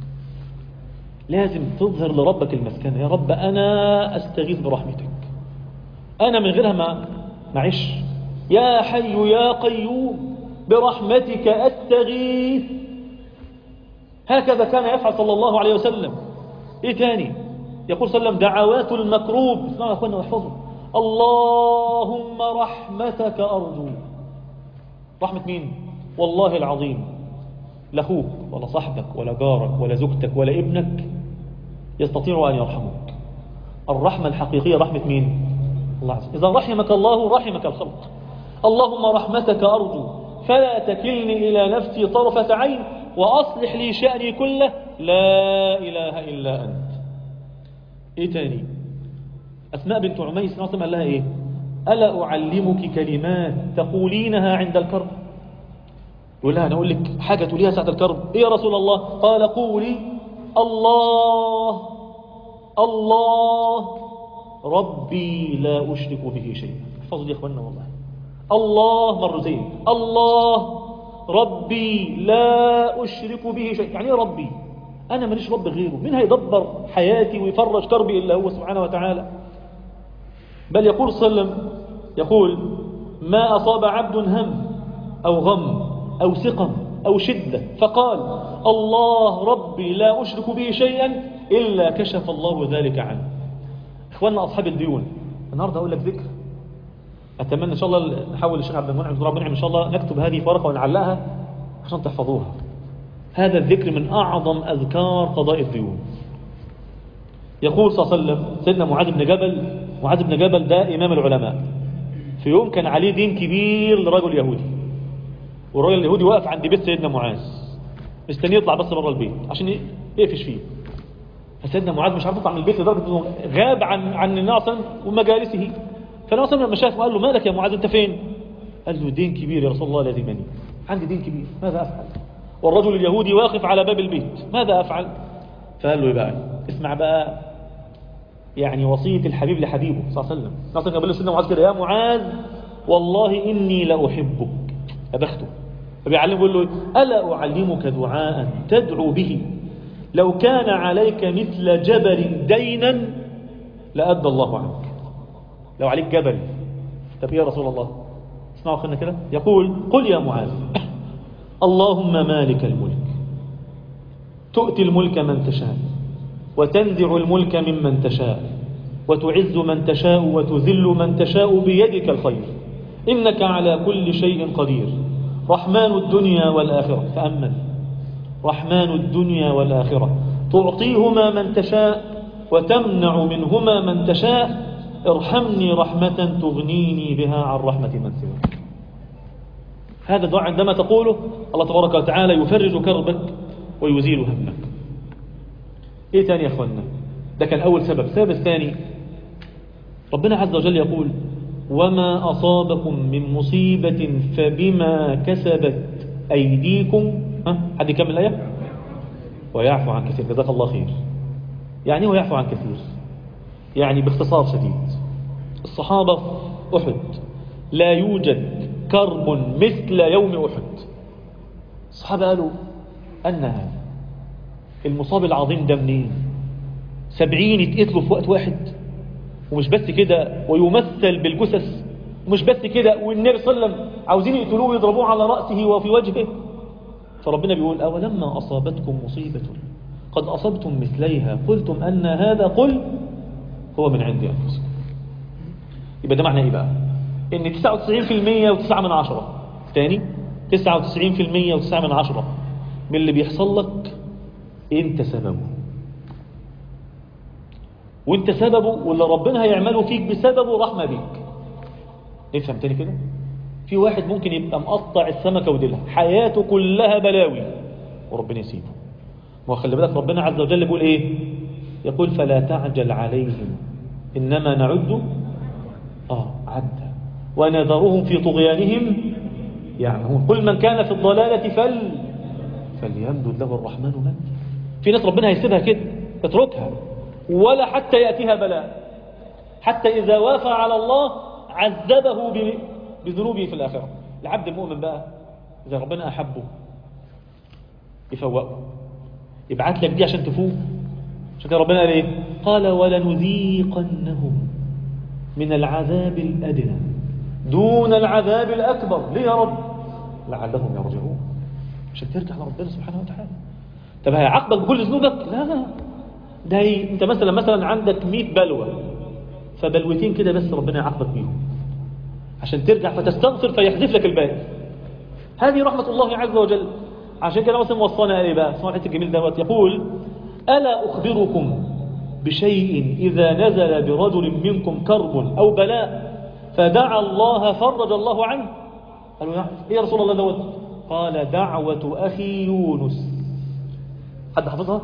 لازم تظهر لربك المسكنة يا رب أنا أستغيث برحمتك أنا من غيرها ما معيش يا حي يا قيوم برحمتك أستغيث هكذا كان يفعل صلى الله عليه وسلم إيه تاني يقول صلى الله عليه وسلم دعوات المكروب اسمعوا يا أخوانا واحفظوا اللهم رحمتك أرجو رحمة مين والله العظيم لا أخوك ولا صاحبك ولا جارك ولا زوجتك ولا ابنك يستطيع أن يرحمك الرحمة الحقيقية رحمة مين الله عز وجل إذا رحمك الله رحمك الخلق اللهم رحمتك أرجو فلا تكلني إلى نفسي طرفة عين وأصلح لي شأني كله لا إله إلا أنت إيه تاني أسماء بنت عميس ناصم قال لها إيه ألا أعلمك كلمات تقولينها عند الكرب يقول لها أنا أقول لك حاجة تقوليها ساعة الكرب إيه يا رسول الله قال قولي الله الله ربي لا أشرك به شيئا احفظوا دي يا أخوانا والله الله مرتين الله ربي لا أشرك به شيء يعني ايه ربي أنا ماليش رب غيره مين هيدبر حياتي ويفرج كربي إلا هو سبحانه وتعالى بل يقول صلى الله عليه وسلم يقول ما أصاب عبد هم أو غم أو سقم أو شدة فقال الله ربي لا أشرك به شيئا إلا كشف الله ذلك عنه إخواننا أصحاب الديون النهاردة أقول لك ذكر أتمنى إن شاء الله نحاول الشيخ عبد المنعم ربنا إن شاء الله نكتب هذه ورقة ونعلقها عشان تحفظوها هذا الذكر من أعظم أذكار قضاء الديون يقول صلى الله عليه وسلم سيدنا معاذ بن جبل معاذ بن جبل ده إمام العلماء في يوم كان عليه دين كبير لرجل يهودي والراجل اليهودي واقف عند بيت سيدنا معاذ مستني يطلع بس بره البيت عشان يقفش فيه فسيدنا معاذ مش عارف يطلع من البيت لدرجه انه غاب عن عن الناس ومجالسه فالنبي صلى لما شافه قال له مالك يا معاذ انت فين قال له دين كبير يا رسول الله لازمني عندي دين كبير ماذا افعل والرجل اليهودي واقف على باب البيت ماذا افعل فقال له ايه بقى اسمع بقى يعني وصية الحبيب لحبيبه صلى الله عليه وسلم صلى الله عليه وسلم سيدنا معاذ كده يا معاذ والله إني لأحبك أبخته فبيعلمه يقول له ألا أعلمك دعاء تدعو به لو كان عليك مثل جبل دينا لأدى الله عنك لو عليك جبل طب يا رسول الله اسمعوا خلنا كده يقول قل يا معاذ اللهم مالك الملك تؤتي الملك من تشاء وتنزع الملك ممن تشاء وتعز من تشاء وتذل من تشاء بيدك الخير إنك على كل شيء قدير رحمن الدنيا والآخرة تأمل رحمن الدنيا والآخرة تعطيهما من تشاء وتمنع منهما من تشاء ارحمني رحمة تغنيني بها عن رحمة من سواك هذا الدعاء عندما تقوله الله تبارك وتعالى يفرج كربك ويزيل همك ايه تاني يا اخوانا ده كان اول سبب السبب الثاني ربنا عز وجل يقول وما أصابكم من مصيبة فبما كسبت أيديكم ها حد يكمل الآية ويعفو عن كثير جزاك الله خير يعني هو يعفو عن كثير يعني باختصار شديد الصحابة أحد لا يوجد كرب مثل يوم أحد الصحابة قالوا أن هذا المصاب العظيم ده منين سبعين يتقتلوا في وقت واحد ومش بس كده ويمثل بالجثث ومش بس كده والنبي صلى الله عليه وسلم عاوزين يقتلوه ويضربوه على رأسه وفي وجهه فربنا بيقول أولما أصابتكم مصيبة قد أصبتم مثليها قلتم أن هذا قل هو من عند أنفسكم يبقى ده معنى إيه بقى إن 99% و9 من عشرة تاني 99% و9 من عشرة من اللي بيحصل لك انت سببه وانت سببه واللي ربنا هيعمله فيك بسببه رحمة بيك افهم تاني كده في واحد ممكن يبقى مقطع السمكة وديلها حياته كلها بلاوي وربنا يسيبه ما خلي بالك ربنا عز وجل بيقول ايه يقول فلا تعجل عليهم انما نعد اه عد ونذرهم في طغيانهم يعمهون كل من كان في الضلالة فل فليمدد له الرحمن مد في ناس ربنا هيسيبها كده اتركها ولا حتى يأتيها بلاء حتى إذا وافى على الله عذبه بذنوبه في الآخرة العبد المؤمن بقى إذا ربنا أحبه يفوقه يبعت لك دي عشان تفوق عشان كده ربنا قال ايه قال ولنذيقنهم من العذاب الأدنى دون العذاب الأكبر ليه يا رب لعلهم يرجعون عشان ترجع لربنا سبحانه وتعالى طب هيعاقبك بكل ذنوبك لا لا ده هي... انت مثلا مثلا عندك 100 بلوى فبلوتين كده بس ربنا يعاقبك بيهم عشان ترجع فتستغفر فيحذف لك الباقي هذه رحمة الله عز وجل عشان كده مثلا وصانا ايه بقى اسمعوا الحته الجميل دوت يقول ألا أخبركم بشيء إذا نزل برجل منكم كرب أو بلاء فدعا الله فرج الله عنه قالوا يعني ايه يا رسول الله دوت قال دعوة أخي يونس حد حفظها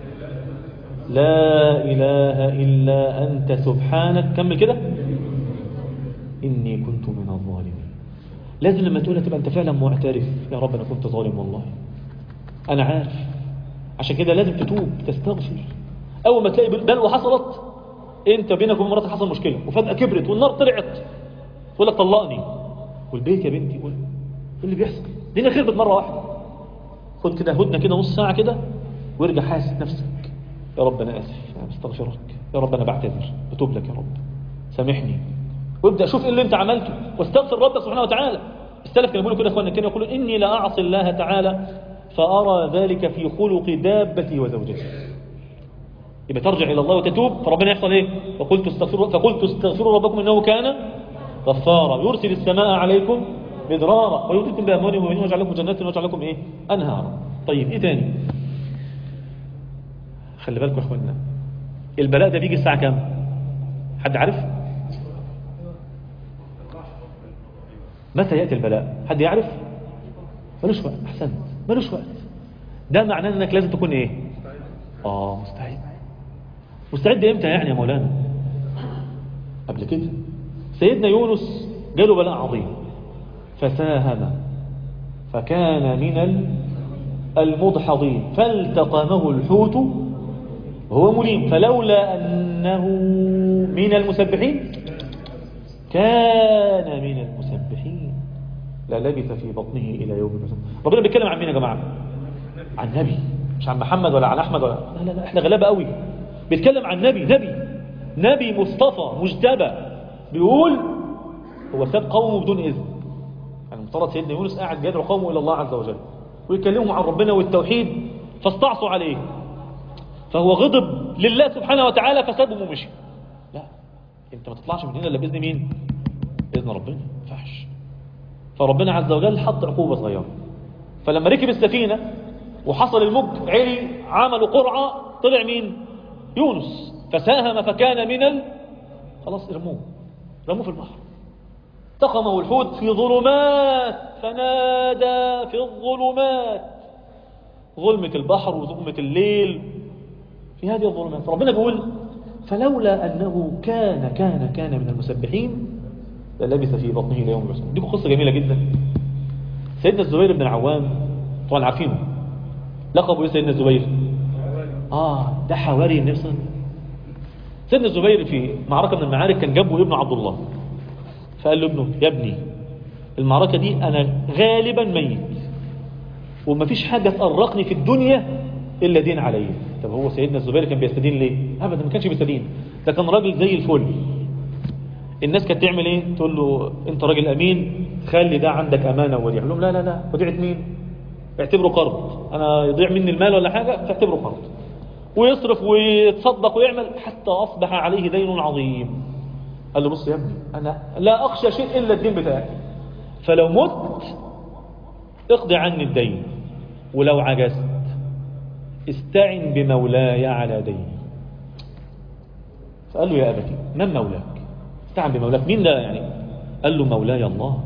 لا إله إلا أنت سبحانك كمل كده إني كنت من الظالمين لازم لما تقولها تبقى أنت فعلا معترف يا رب أنا كنت ظالم والله أنا عارف عشان كده لازم تتوب تستغفر أول ما تلاقي بلوى حصلت أنت بينك وبين مراتك حصل مشكلة وفجأة كبرت والنار طلعت تقول لك طلقني والبيت يا بنتي قول ايه اللي بيحصل الدنيا خربت مرة واحدة خد كده هدنة كده نص ساعة كده وارجع حاسس نفسك يا رب أنا آسف أنا بستغفرك يا رب أنا بعتذر بتوب لك يا رب سامحني وابدأ شوف ايه اللي انت عملته واستغفر ربك سبحانه وتعالى السلف كانوا يقولوا كده اخوانا كانوا يقولون اني لا اعصي الله تعالى فارى ذلك في خلق دابتي وزوجتي يبقى ترجع الى الله وتتوب فربنا يحصل ايه فقلت استغفروا فقلت استغفروا ربكم انه كان غفارا يرسل السماء عليكم مدرارا ويمددكم باموال وبنين ويجعل لكم جنات ويجعل لكم ايه انهارا طيب ايه تاني خلي بالكم يا اخوانا البلاء ده بيجي الساعه كام حد عارف متى يأتي البلاء حد يعرف ملوش وقت أحسنت ملوش وقت ده معناه أنك لازم تكون إيه آه مستعد مستعد إمتى يعني يا مولانا قبل كده سيدنا يونس جاله بلاء عظيم فساهم فكان من المضحضين فالتقمه الحوت وهو مليم فلولا أنه من المسبحين كان من المسبحين للبث في بطنه إلى يوم القيامة ربنا بيتكلم عن مين يا جماعة عن نبي مش عن محمد ولا عن أحمد ولا لا لا, لا احنا غلابة قوي بيتكلم عن نبي نبي نبي مصطفى مجتبى بيقول هو ساب قومه بدون إذن المفترض سيدنا يونس قاعد يدعو قومه إلى الله عز وجل ويكلمهم عن ربنا والتوحيد فاستعصوا عليه فهو غضب لله سبحانه وتعالى فسابهم ومشي لا انت ما تطلعش من هنا الا باذن مين باذن ربنا ما ينفعش فربنا عز وجل حط عقوبه صغيره فلما ركب السفينه وحصل الموج علي عملوا قرعه طلع مين يونس فساهم فكان من ال... خلاص ارموه رموه في البحر تقمه الحوت في ظلمات فنادى في الظلمات ظلمة البحر وظلمة الليل في هذه الظلمات ربنا بيقول فلولا أنه كان كان كان من المسبحين للبث في بطنه إلى يوم يبعثون دي قصة جميلة جدا سيدنا الزبير بن العوام طبعا عارفينه لقبه ايه سيدنا الزبير اه ده حواري النبي صلى الله عليه وسلم سيدنا الزبير في معركة من المعارك كان جنبه ابنه عبد الله فقال له ابنه يا ابني المعركة دي أنا غالبا ميت ومفيش حاجة تقرقني في الدنيا إلا دين عليا طب هو سيدنا الزبير كان بيستدين ليه أبدا ما كانش بيستدين ده كان راجل زي الفل الناس كانت تعمل ايه تقول له انت راجل امين خلي ده عندك امانه وديعه يقول لهم لا لا لا وديعه مين اعتبره قرض انا يضيع مني المال ولا حاجه تعتبره قرض ويصرف ويتصدق ويعمل حتى اصبح عليه دين عظيم قال له بص يا ابني انا لا اخشى شيء الا الدين بتاعي فلو مت اقضي عني الدين ولو عجزت استعن بمولاي على ديني فقال له يا أبتي من مولاك استعن بمولاك مين ده يعني قال له مولاي الله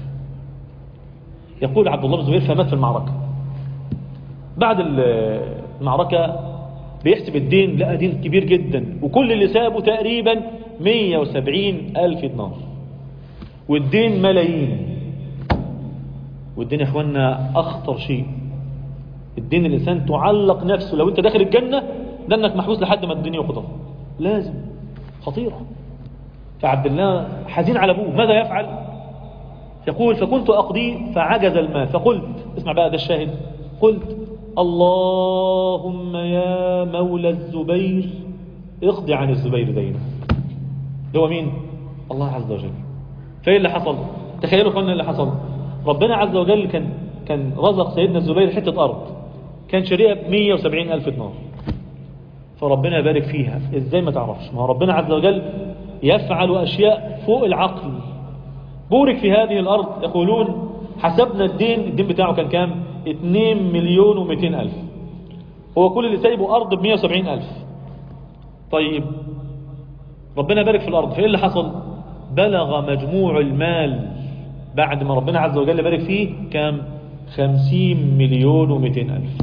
يقول عبد الله بن زبير فمات في المعركة بعد المعركة بيحسب الدين لقى دين كبير جدا وكل اللي سابه تقريبا 170 ألف دينار والدين ملايين والدين يا اخوانا أخطر شيء الدين الإنسان تعلق نفسه لو أنت داخل الجنة ده أنك محبوس لحد ما الدنيا يقضى لازم خطيرة فعبد الله حزين على أبوه ماذا يفعل يقول فكنت أقضي فعجز المال فقلت اسمع بقى ده الشاهد قلت اللهم يا مولى الزبير اقضي عن الزبير دينه هو مين الله عز وجل فايه اللي حصل تخيلوا فن اللي حصل ربنا عز وجل كان كان رزق سيدنا الزبير حتة أرض كان شاريها ب 170 ألف دينار فربنا يبارك فيها ازاي ما تعرفش ما هو ربنا عز وجل يفعل أشياء فوق العقل بورك في هذه الأرض يقولون حسبنا الدين الدين بتاعه كان كام 2 مليون و200 ألف هو كل اللي سايبه أرض ب 170 ألف طيب ربنا بارك في الأرض فإيه اللي حصل بلغ مجموع المال بعد ما ربنا عز وجل بارك فيه كام 50 مليون و200 ألف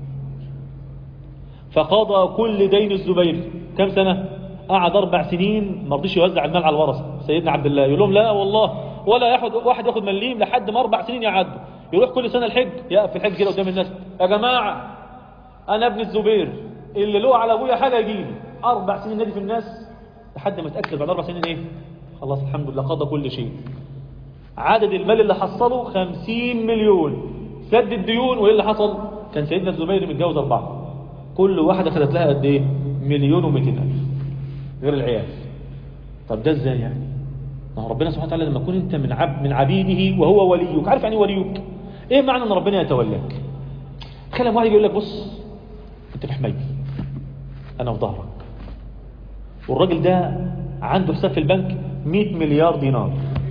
فقضى كل دين الزبير كم سنة قعد أربع سنين ما رضيش يوزع المال على الورثة سيدنا عبد الله يقول لهم لا والله ولا ياخد واحد ياخد مليم لحد ما أربع سنين يعدوا يروح كل سنة الحج يقف في الحج كده قدام الناس يا جماعة أنا ابن الزبير اللي له على أبويا حاجة يجي لي أربع سنين نادي في الناس لحد ما اتأكد بعد أربع سنين إيه خلاص الحمد لله قضى كل شيء عدد المال اللي حصله خمسين مليون سد الديون وإيه اللي حصل كان سيدنا الزبير متجوز أربعة كل واحدة خدت لها قد إيه مليون ومئتين ألف غير العيال طب ده ازاي يعني ما هو ربنا سبحانه وتعالى لما تكون انت من عب من عبيده وهو وليك عارف يعني ايه وليك ايه معنى ان ربنا يتولاك تخيل واحد يقول لك بص انت في حمايتي انا في ظهرك والراجل ده عنده حساب في البنك 100 مليار دينار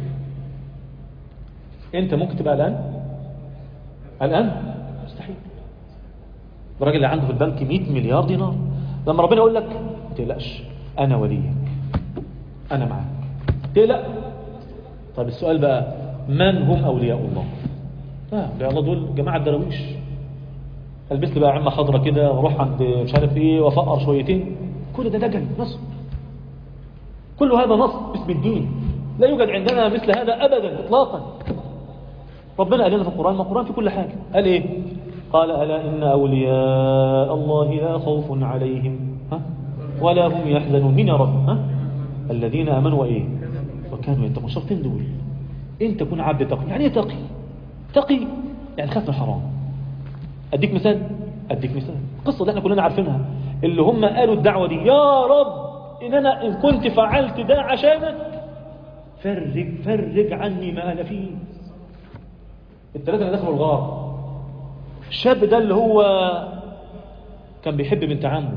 انت ممكن تبقى الان الان مستحيل الراجل اللي عنده في البنك 100 مليار دينار لما ربنا يقول لك ما تقلقش انا وليك انا معاك تقلق طب السؤال بقى من هم اولياء الله اه اولياء الله دول جماعه الدراويش البس لي بقى عمه خضراء كده واروح عند مش عارف ايه وافقر شويتين كل ده دجل نصب كل هذا نصب باسم الدين لا يوجد عندنا مثل هذا ابدا اطلاقا ربنا قال لنا في القران ما القران في كل حاجه قال ايه قال الا ان اولياء الله لا خوف عليهم ها ولا هم يحزنون مين يا رب ها الذين امنوا وايه وكانوا يتقون شرطين دول انت تكون عبد تقي يعني ايه تقي تقي يعني خاف من الحرام اديك مثال اديك مثال القصه اللي احنا كلنا عارفينها اللي هم قالوا الدعوه دي يا رب ان انا ان كنت فعلت ده عشانك فرج فرج عني ما انا فيه الثلاثة اللي دخلوا الغار الشاب ده اللي هو كان بيحب بنت عمه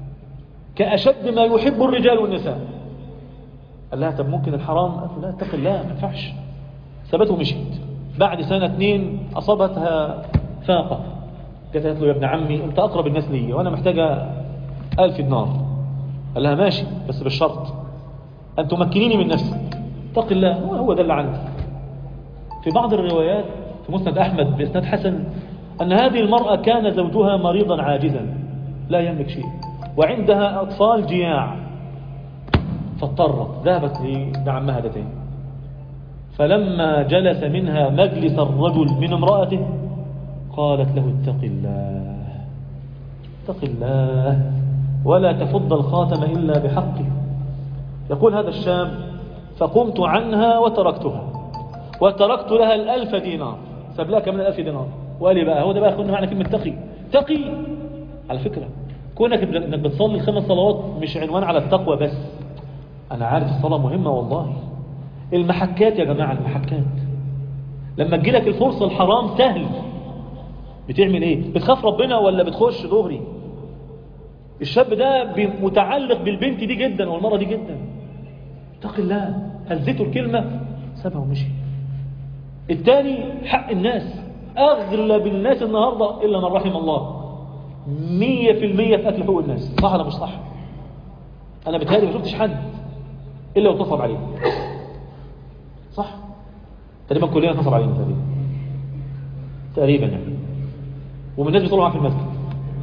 كأشد ما يحب الرجال والنساء قال لها طب ممكن الحرام قالت له لا اتق الله ما ينفعش سابته ومشيت بعد سنة اتنين أصابتها فاقة قالت له يا ابن عمي انت أقرب الناس لي وأنا محتاجة ألف دينار قال لها ماشي بس بالشرط أن تمكنيني من نفسك اتق الله هو ده اللي عندي في بعض الروايات في مسند أحمد بإسناد حسن أن هذه المرأة كان زوجها مريضا عاجزا لا يملك شيء وعندها أطفال جياع فاضطرت ذهبت لعمها هذتين فلما جلس منها مجلس الرجل من امرأته قالت له اتق الله اتق الله ولا تفض الخاتم إلا بحقه يقول هذا الشام فقمت عنها وتركتها وتركت لها الألف دينار ساب لها كمان الألف دينار وقال لي بقى هو ده بقى أخذنا معنى كلمة تقي تقي على فكرة كونك انك بتصلي الخمس صلوات مش عنوان على التقوى بس انا عارف الصلاة مهمة والله المحكات يا جماعة المحكات لما تجيلك الفرصة الحرام سهل بتعمل ايه بتخاف ربنا ولا بتخش دغري الشاب ده متعلق بالبنت دي جدا والمرة دي جدا اتق الله هزته الكلمة سابها ومشي الثاني حق الناس اغلب الناس النهاردة الا من رحم الله مية في المية في أكل حقوق الناس صح ولا مش صح أنا بتهيألي ما شفتش حد إلا وتصب عليه صح تقريبا كلنا نصب علينا تقريبا تقريبا يعني ومن الناس بيصلوا معاه في المسجد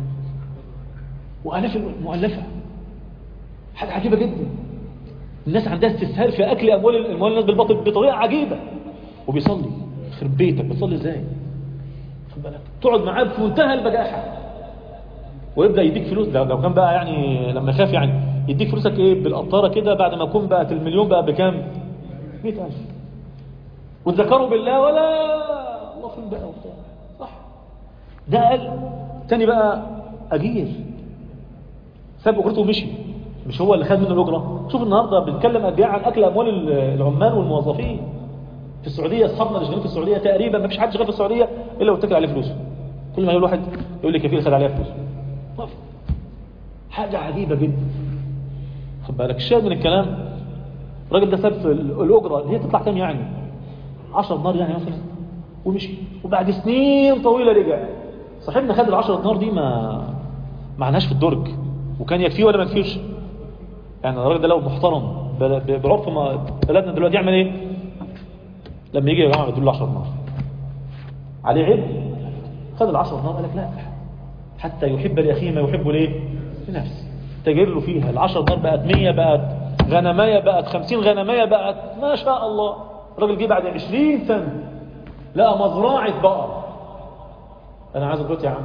وآلاف المؤلفة حاجة عجيبة جدا الناس عندها استسهال في أكل أموال أموال الناس بالباطل بطريقة عجيبة وبيصلي يخرب بيتك بتصلي ازاي خد بالك تقعد معاه في منتهى البجاحة ويبدأ يديك فلوس لو كان بقى يعني لما يخاف يعني يديك فلوسك ايه بالقطارة كده بعد ما يكون بقت المليون بقى بكام 100000 وتذكروا بالله ولا الله فين بقى وبتاع صح ده قال تاني بقى أجير ساب أجرته ومشي مش هو اللي خد منه الأجرة شوف النهاردة بنتكلم قد ايه عن أكل أموال العمال والموظفين في السعودية أصحابنا اللي شغالين في السعودية تقريبا ما فيش حد شغال في السعودية إلا واتكل عليه فلوسه كل ما يقول واحد يقول لي كفيل خد عليها فلوس حاجة عجيبة جدا خد بالك الشاهد من الكلام الراجل ده ساب الأجرة اللي هي تطلع كام يعني 10 دينار يعني مثلا ومشي وبعد سنين طويلة رجع صاحبنا خد ال 10 دينار دي ما معناش في الدرج وكان يكفيه ولا ما يكفيش يعني الراجل ده لو محترم بعرف ما بلدنا دلوقتي يعمل ايه لما يجي يا جماعه يدوا له 10 دينار عليه عيب خد ال 10 دينار قال لك لا حتى يحب لاخيه ما يحب ليه لنفسه تجر له فيها ال 10 دينار بقت 100 بقت غنمايه بقت 50 غنمايه بقت ما شاء الله الراجل جه بعد 20 سنه لقى مزرعه بقر انا عايز دلوقتي يا عم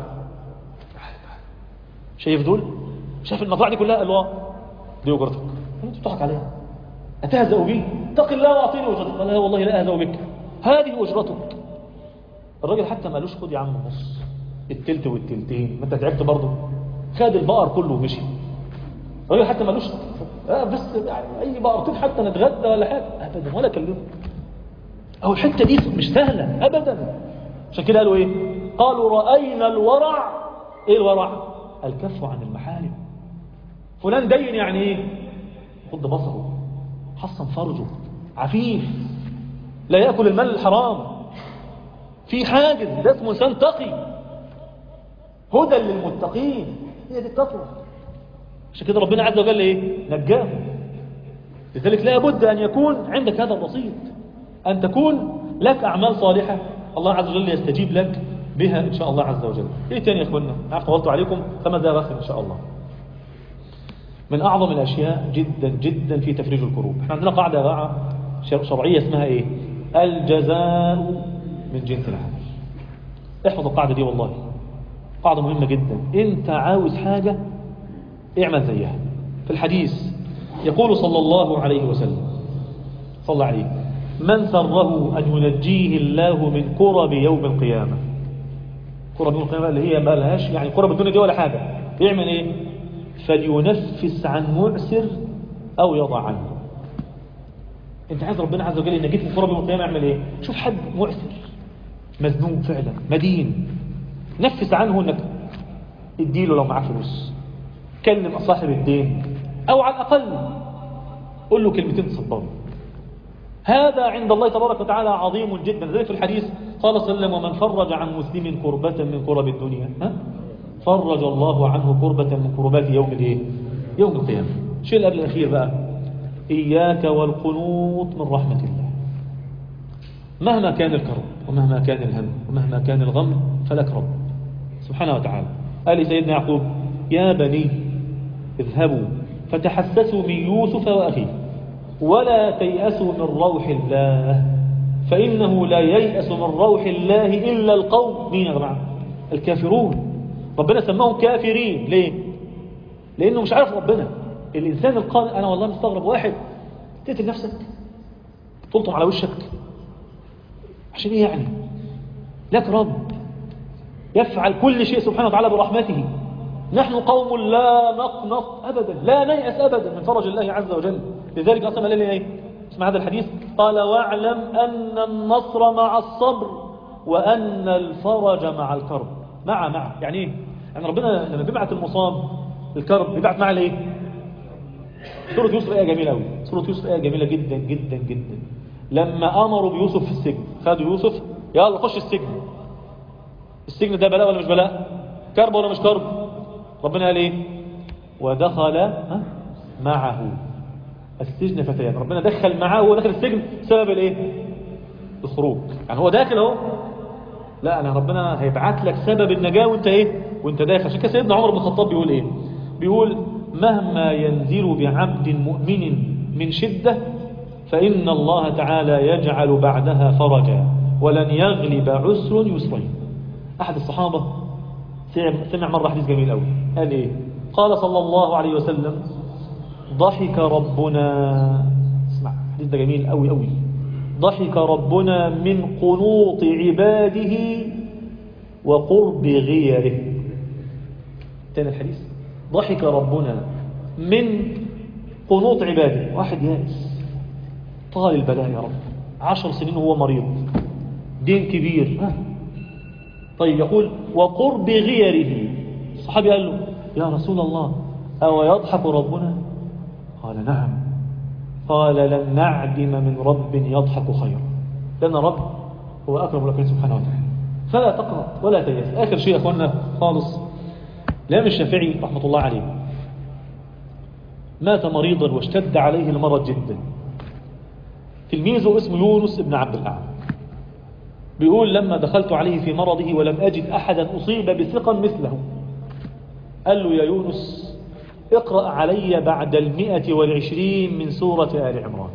شايف دول شايف المزرعه دي كلها الوا دي اجرتك انت بتضحك عليها اتهزأ بي اتق الله واعطيني اجرتك قال لا والله لا اهزأ بك هذه اجرتك الراجل حتى ما قالوش خد يا عم نص التلت والتلتين ما انت تعبت برضه خد البقر كله ومشي الراجل حتى ما قالوش آه بس يعني اي بقرتين حتى نتغدى ولا حاجه ابدا ولا كلمه او الحته دي مش سهله ابدا عشان كده قالوا ايه قالوا راينا الورع ايه الورع الكف عن المحارم فلان دين يعني ايه خد بصره حصن فرجه عفيف لا يأكل المال الحرام في حاجز ده اسمه انسان تقي هدى للمتقين هي دي التقوى عشان كده ربنا عز وجل ايه نجاهم لذلك لا بد ان يكون عندك هذا الرصيد ان تكون لك اعمال صالحة الله عز وجل يستجيب لك بها ان شاء الله عز وجل ايه تاني يا اخوانا عارف طولت عليكم خمس دقائق بس ان شاء الله من أعظم الأشياء جدا جدا في تفريج الكروب احنا عندنا قاعدة بقى شرعية اسمها ايه الجزاء من جنس العمل احفظ القاعدة دي والله قاعدة مهمة جدا انت عاوز حاجة اعمل زيها في الحديث يقول صلى الله عليه وسلم صلى عليه من سره أن ينجيه الله من كرب يوم القيامة كرب يوم القيامة اللي هي ما لهاش يعني كرب الدنيا دي ولا حاجة يعمل ايه فلينفس عن مؤسر أو يضع عنه انت عايز ربنا عز وجل ينجيك من كرب يوم القيامة يعمل ايه شوف حد مؤسر مزنوق فعلا مدين نفس عنه انك اديله لو معاه فلوس كلم صاحب الدين او على الاقل قول له كلمتين تصبره هذا عند الله تبارك وتعالى عظيم جدا ذلك في الحديث قال صلى الله عليه وسلم ومن فرج عن مسلم كربة من كرب الدنيا ها؟ فرج الله عنه كربة من كربات يوم الايه يوم القيامة الشيء اللي قبل الأخير بقى إياك والقنوط من رحمة الله مهما كان الكرب ومهما كان الهم ومهما كان الغم فلك رب سبحانه وتعالى قال سيدنا يعقوب يا بني اذهبوا فتحسسوا من يوسف وأخيه ولا تيأسوا من روح الله فإنه لا ييأس من روح الله إلا القوم مين يا جماعة الكافرون ربنا سماهم كافرين ليه لأنه مش عارف ربنا الإنسان القائل أنا والله مستغرب واحد تقتل نفسك تلطم على وشك عشان إيه يعني لك رب يفعل كل شيء سبحانه وتعالى برحمته نحن قوم لا نقنط أبدا لا نيأس أبدا من فرج الله عز وجل لذلك أصلا قال لنا إيه اسمع هذا الحديث قال واعلم أن النصر مع الصبر وأن الفرج مع الكرب مع مع يعني إيه يعني ربنا لما بيبعت المصاب الكرب بيبعت معه ليه سورة يوسف آية جميلة أوي سورة يوسف آية جميلة جدا جدا جدا لما أمروا بيوسف في السجن خدوا يوسف يلا خش السجن السجن ده بلاء ولا مش بلاء كرب ولا مش كرب ربنا قال ايه ودخل ها؟ معه السجن فتيان ربنا دخل معاه وهو داخل السجن سبب الايه الخروج يعني هو داخل اهو لا انا ربنا هيبعت لك سبب النجاة وانت ايه وانت داخل عشان كده سيدنا عمر بن الخطاب بيقول ايه بيقول مهما ينزل بعبد مؤمن من شدة فإن الله تعالى يجعل بعدها فرجا ولن يغلب عسر يسرين أحد الصحابة سمع مرة حديث جميل قوي قال إيه قال صلى الله عليه وسلم ضحك ربنا اسمع حديث ده جميل قوي قوي ضحك ربنا من قنوط عباده وقرب غيره تاني الحديث ضحك ربنا من قنوط عباده واحد يائس طال البلاء يا رب عشر سنين وهو مريض دين كبير ها طيب يقول وقرب غيره الصحابي قال له يا رسول الله أو يضحك ربنا قال نعم قال لن نعدم من رب يضحك خيرا لأن رب هو أكرم الأكرم سبحانه وتعالى فلا تقرأ ولا تيأس آخر شيء يا أخوانا خالص الإمام الشافعي رحمة الله عليه مات مريضا واشتد عليه المرض جدا تلميذه اسمه يونس بن عبد الأعلى بيقول لما دخلت عليه في مرضه ولم أجد أحدا أصيب بثقا مثله قال له يا يونس اقرأ علي بعد المئة والعشرين من سورة آل عمران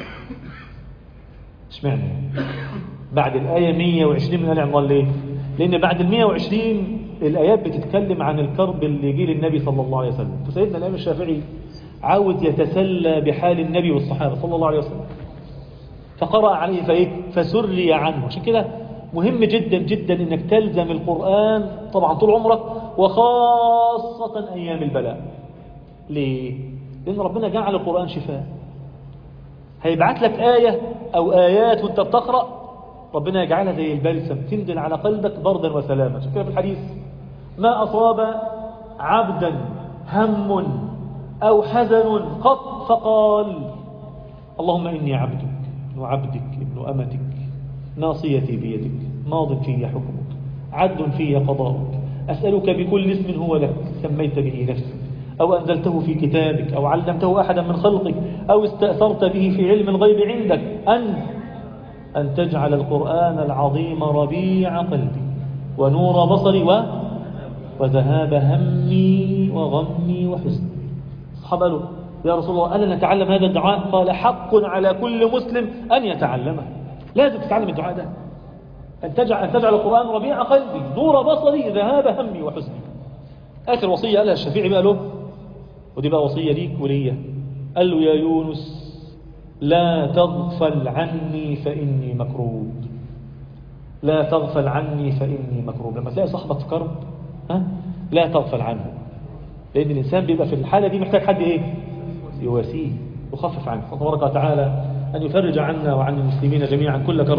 اشمعنى بعد الآية 120 من آل عمران ليه لأن بعد المئة وعشرين الآيات بتتكلم عن الكرب اللي يجي للنبي صلى الله عليه وسلم فسيدنا الإمام الشافعي عاوز يتسلى بحال النبي والصحابة صلى الله عليه وسلم فقرأ عليه فإيه فسري عنه عشان كده مهم جدا جدا انك تلزم القرآن طبعا طول عمرك وخاصة ايام البلاء ليه لان ربنا جعل القرآن شفاء هيبعت لك آية او آيات وانت بتقرأ ربنا يجعلها زي البلسم تنزل على قلبك بردا وسلاما عشان كده في الحديث ما أصاب عبدا هم أو حزن قط فقال اللهم إني عبدك ابن عبدك ابن أمتك ناصيتي بيدك ماض في حكمك عدل في قضاؤك أسألك بكل اسم هو لك سميت به نفسك أو أنزلته في كتابك أو علمته أحدا من خلقك أو استأثرت به في علم الغيب عندك أن أن تجعل القرآن العظيم ربيع قلبي ونور بصري و وذهاب همي وغمي وحزني الصحابة قالوا يا رسول الله ألا نتعلم هذا الدعاء قال حق على كل مسلم أن يتعلمه لازم تتعلم الدعاء ده أن تجعل, أن تجعل القرآن ربيع قلبي نور بصري ذهاب همي وحزني آخر وصية قالها الشفيعي بقى له ودي بقى وصية ليك وليا قال له يا يونس لا تغفل عني فإني مكروب لا تغفل عني فإني مكروب لما تلاقي صاحبك في كرب ها لا تغفل عنه لأن الإنسان بيبقى في الحالة دي محتاج حد إيه يواسيه وخفف عنه تبارك وتعالى أن يفرج عنا وعن المسلمين جميعا كل كرب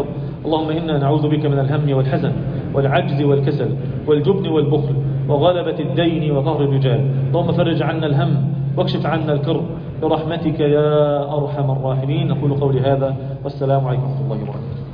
اللهم إنا نعوذ بك من الهم والحزن والعجز والكسل والجبن والبخل وغلبة الدين وظهر الرجال اللهم فرج عنا الهم واكشف عنا الكرب برحمتك يا أرحم الراحمين أقول قولي هذا والسلام عليكم ورحمة الله وبركاته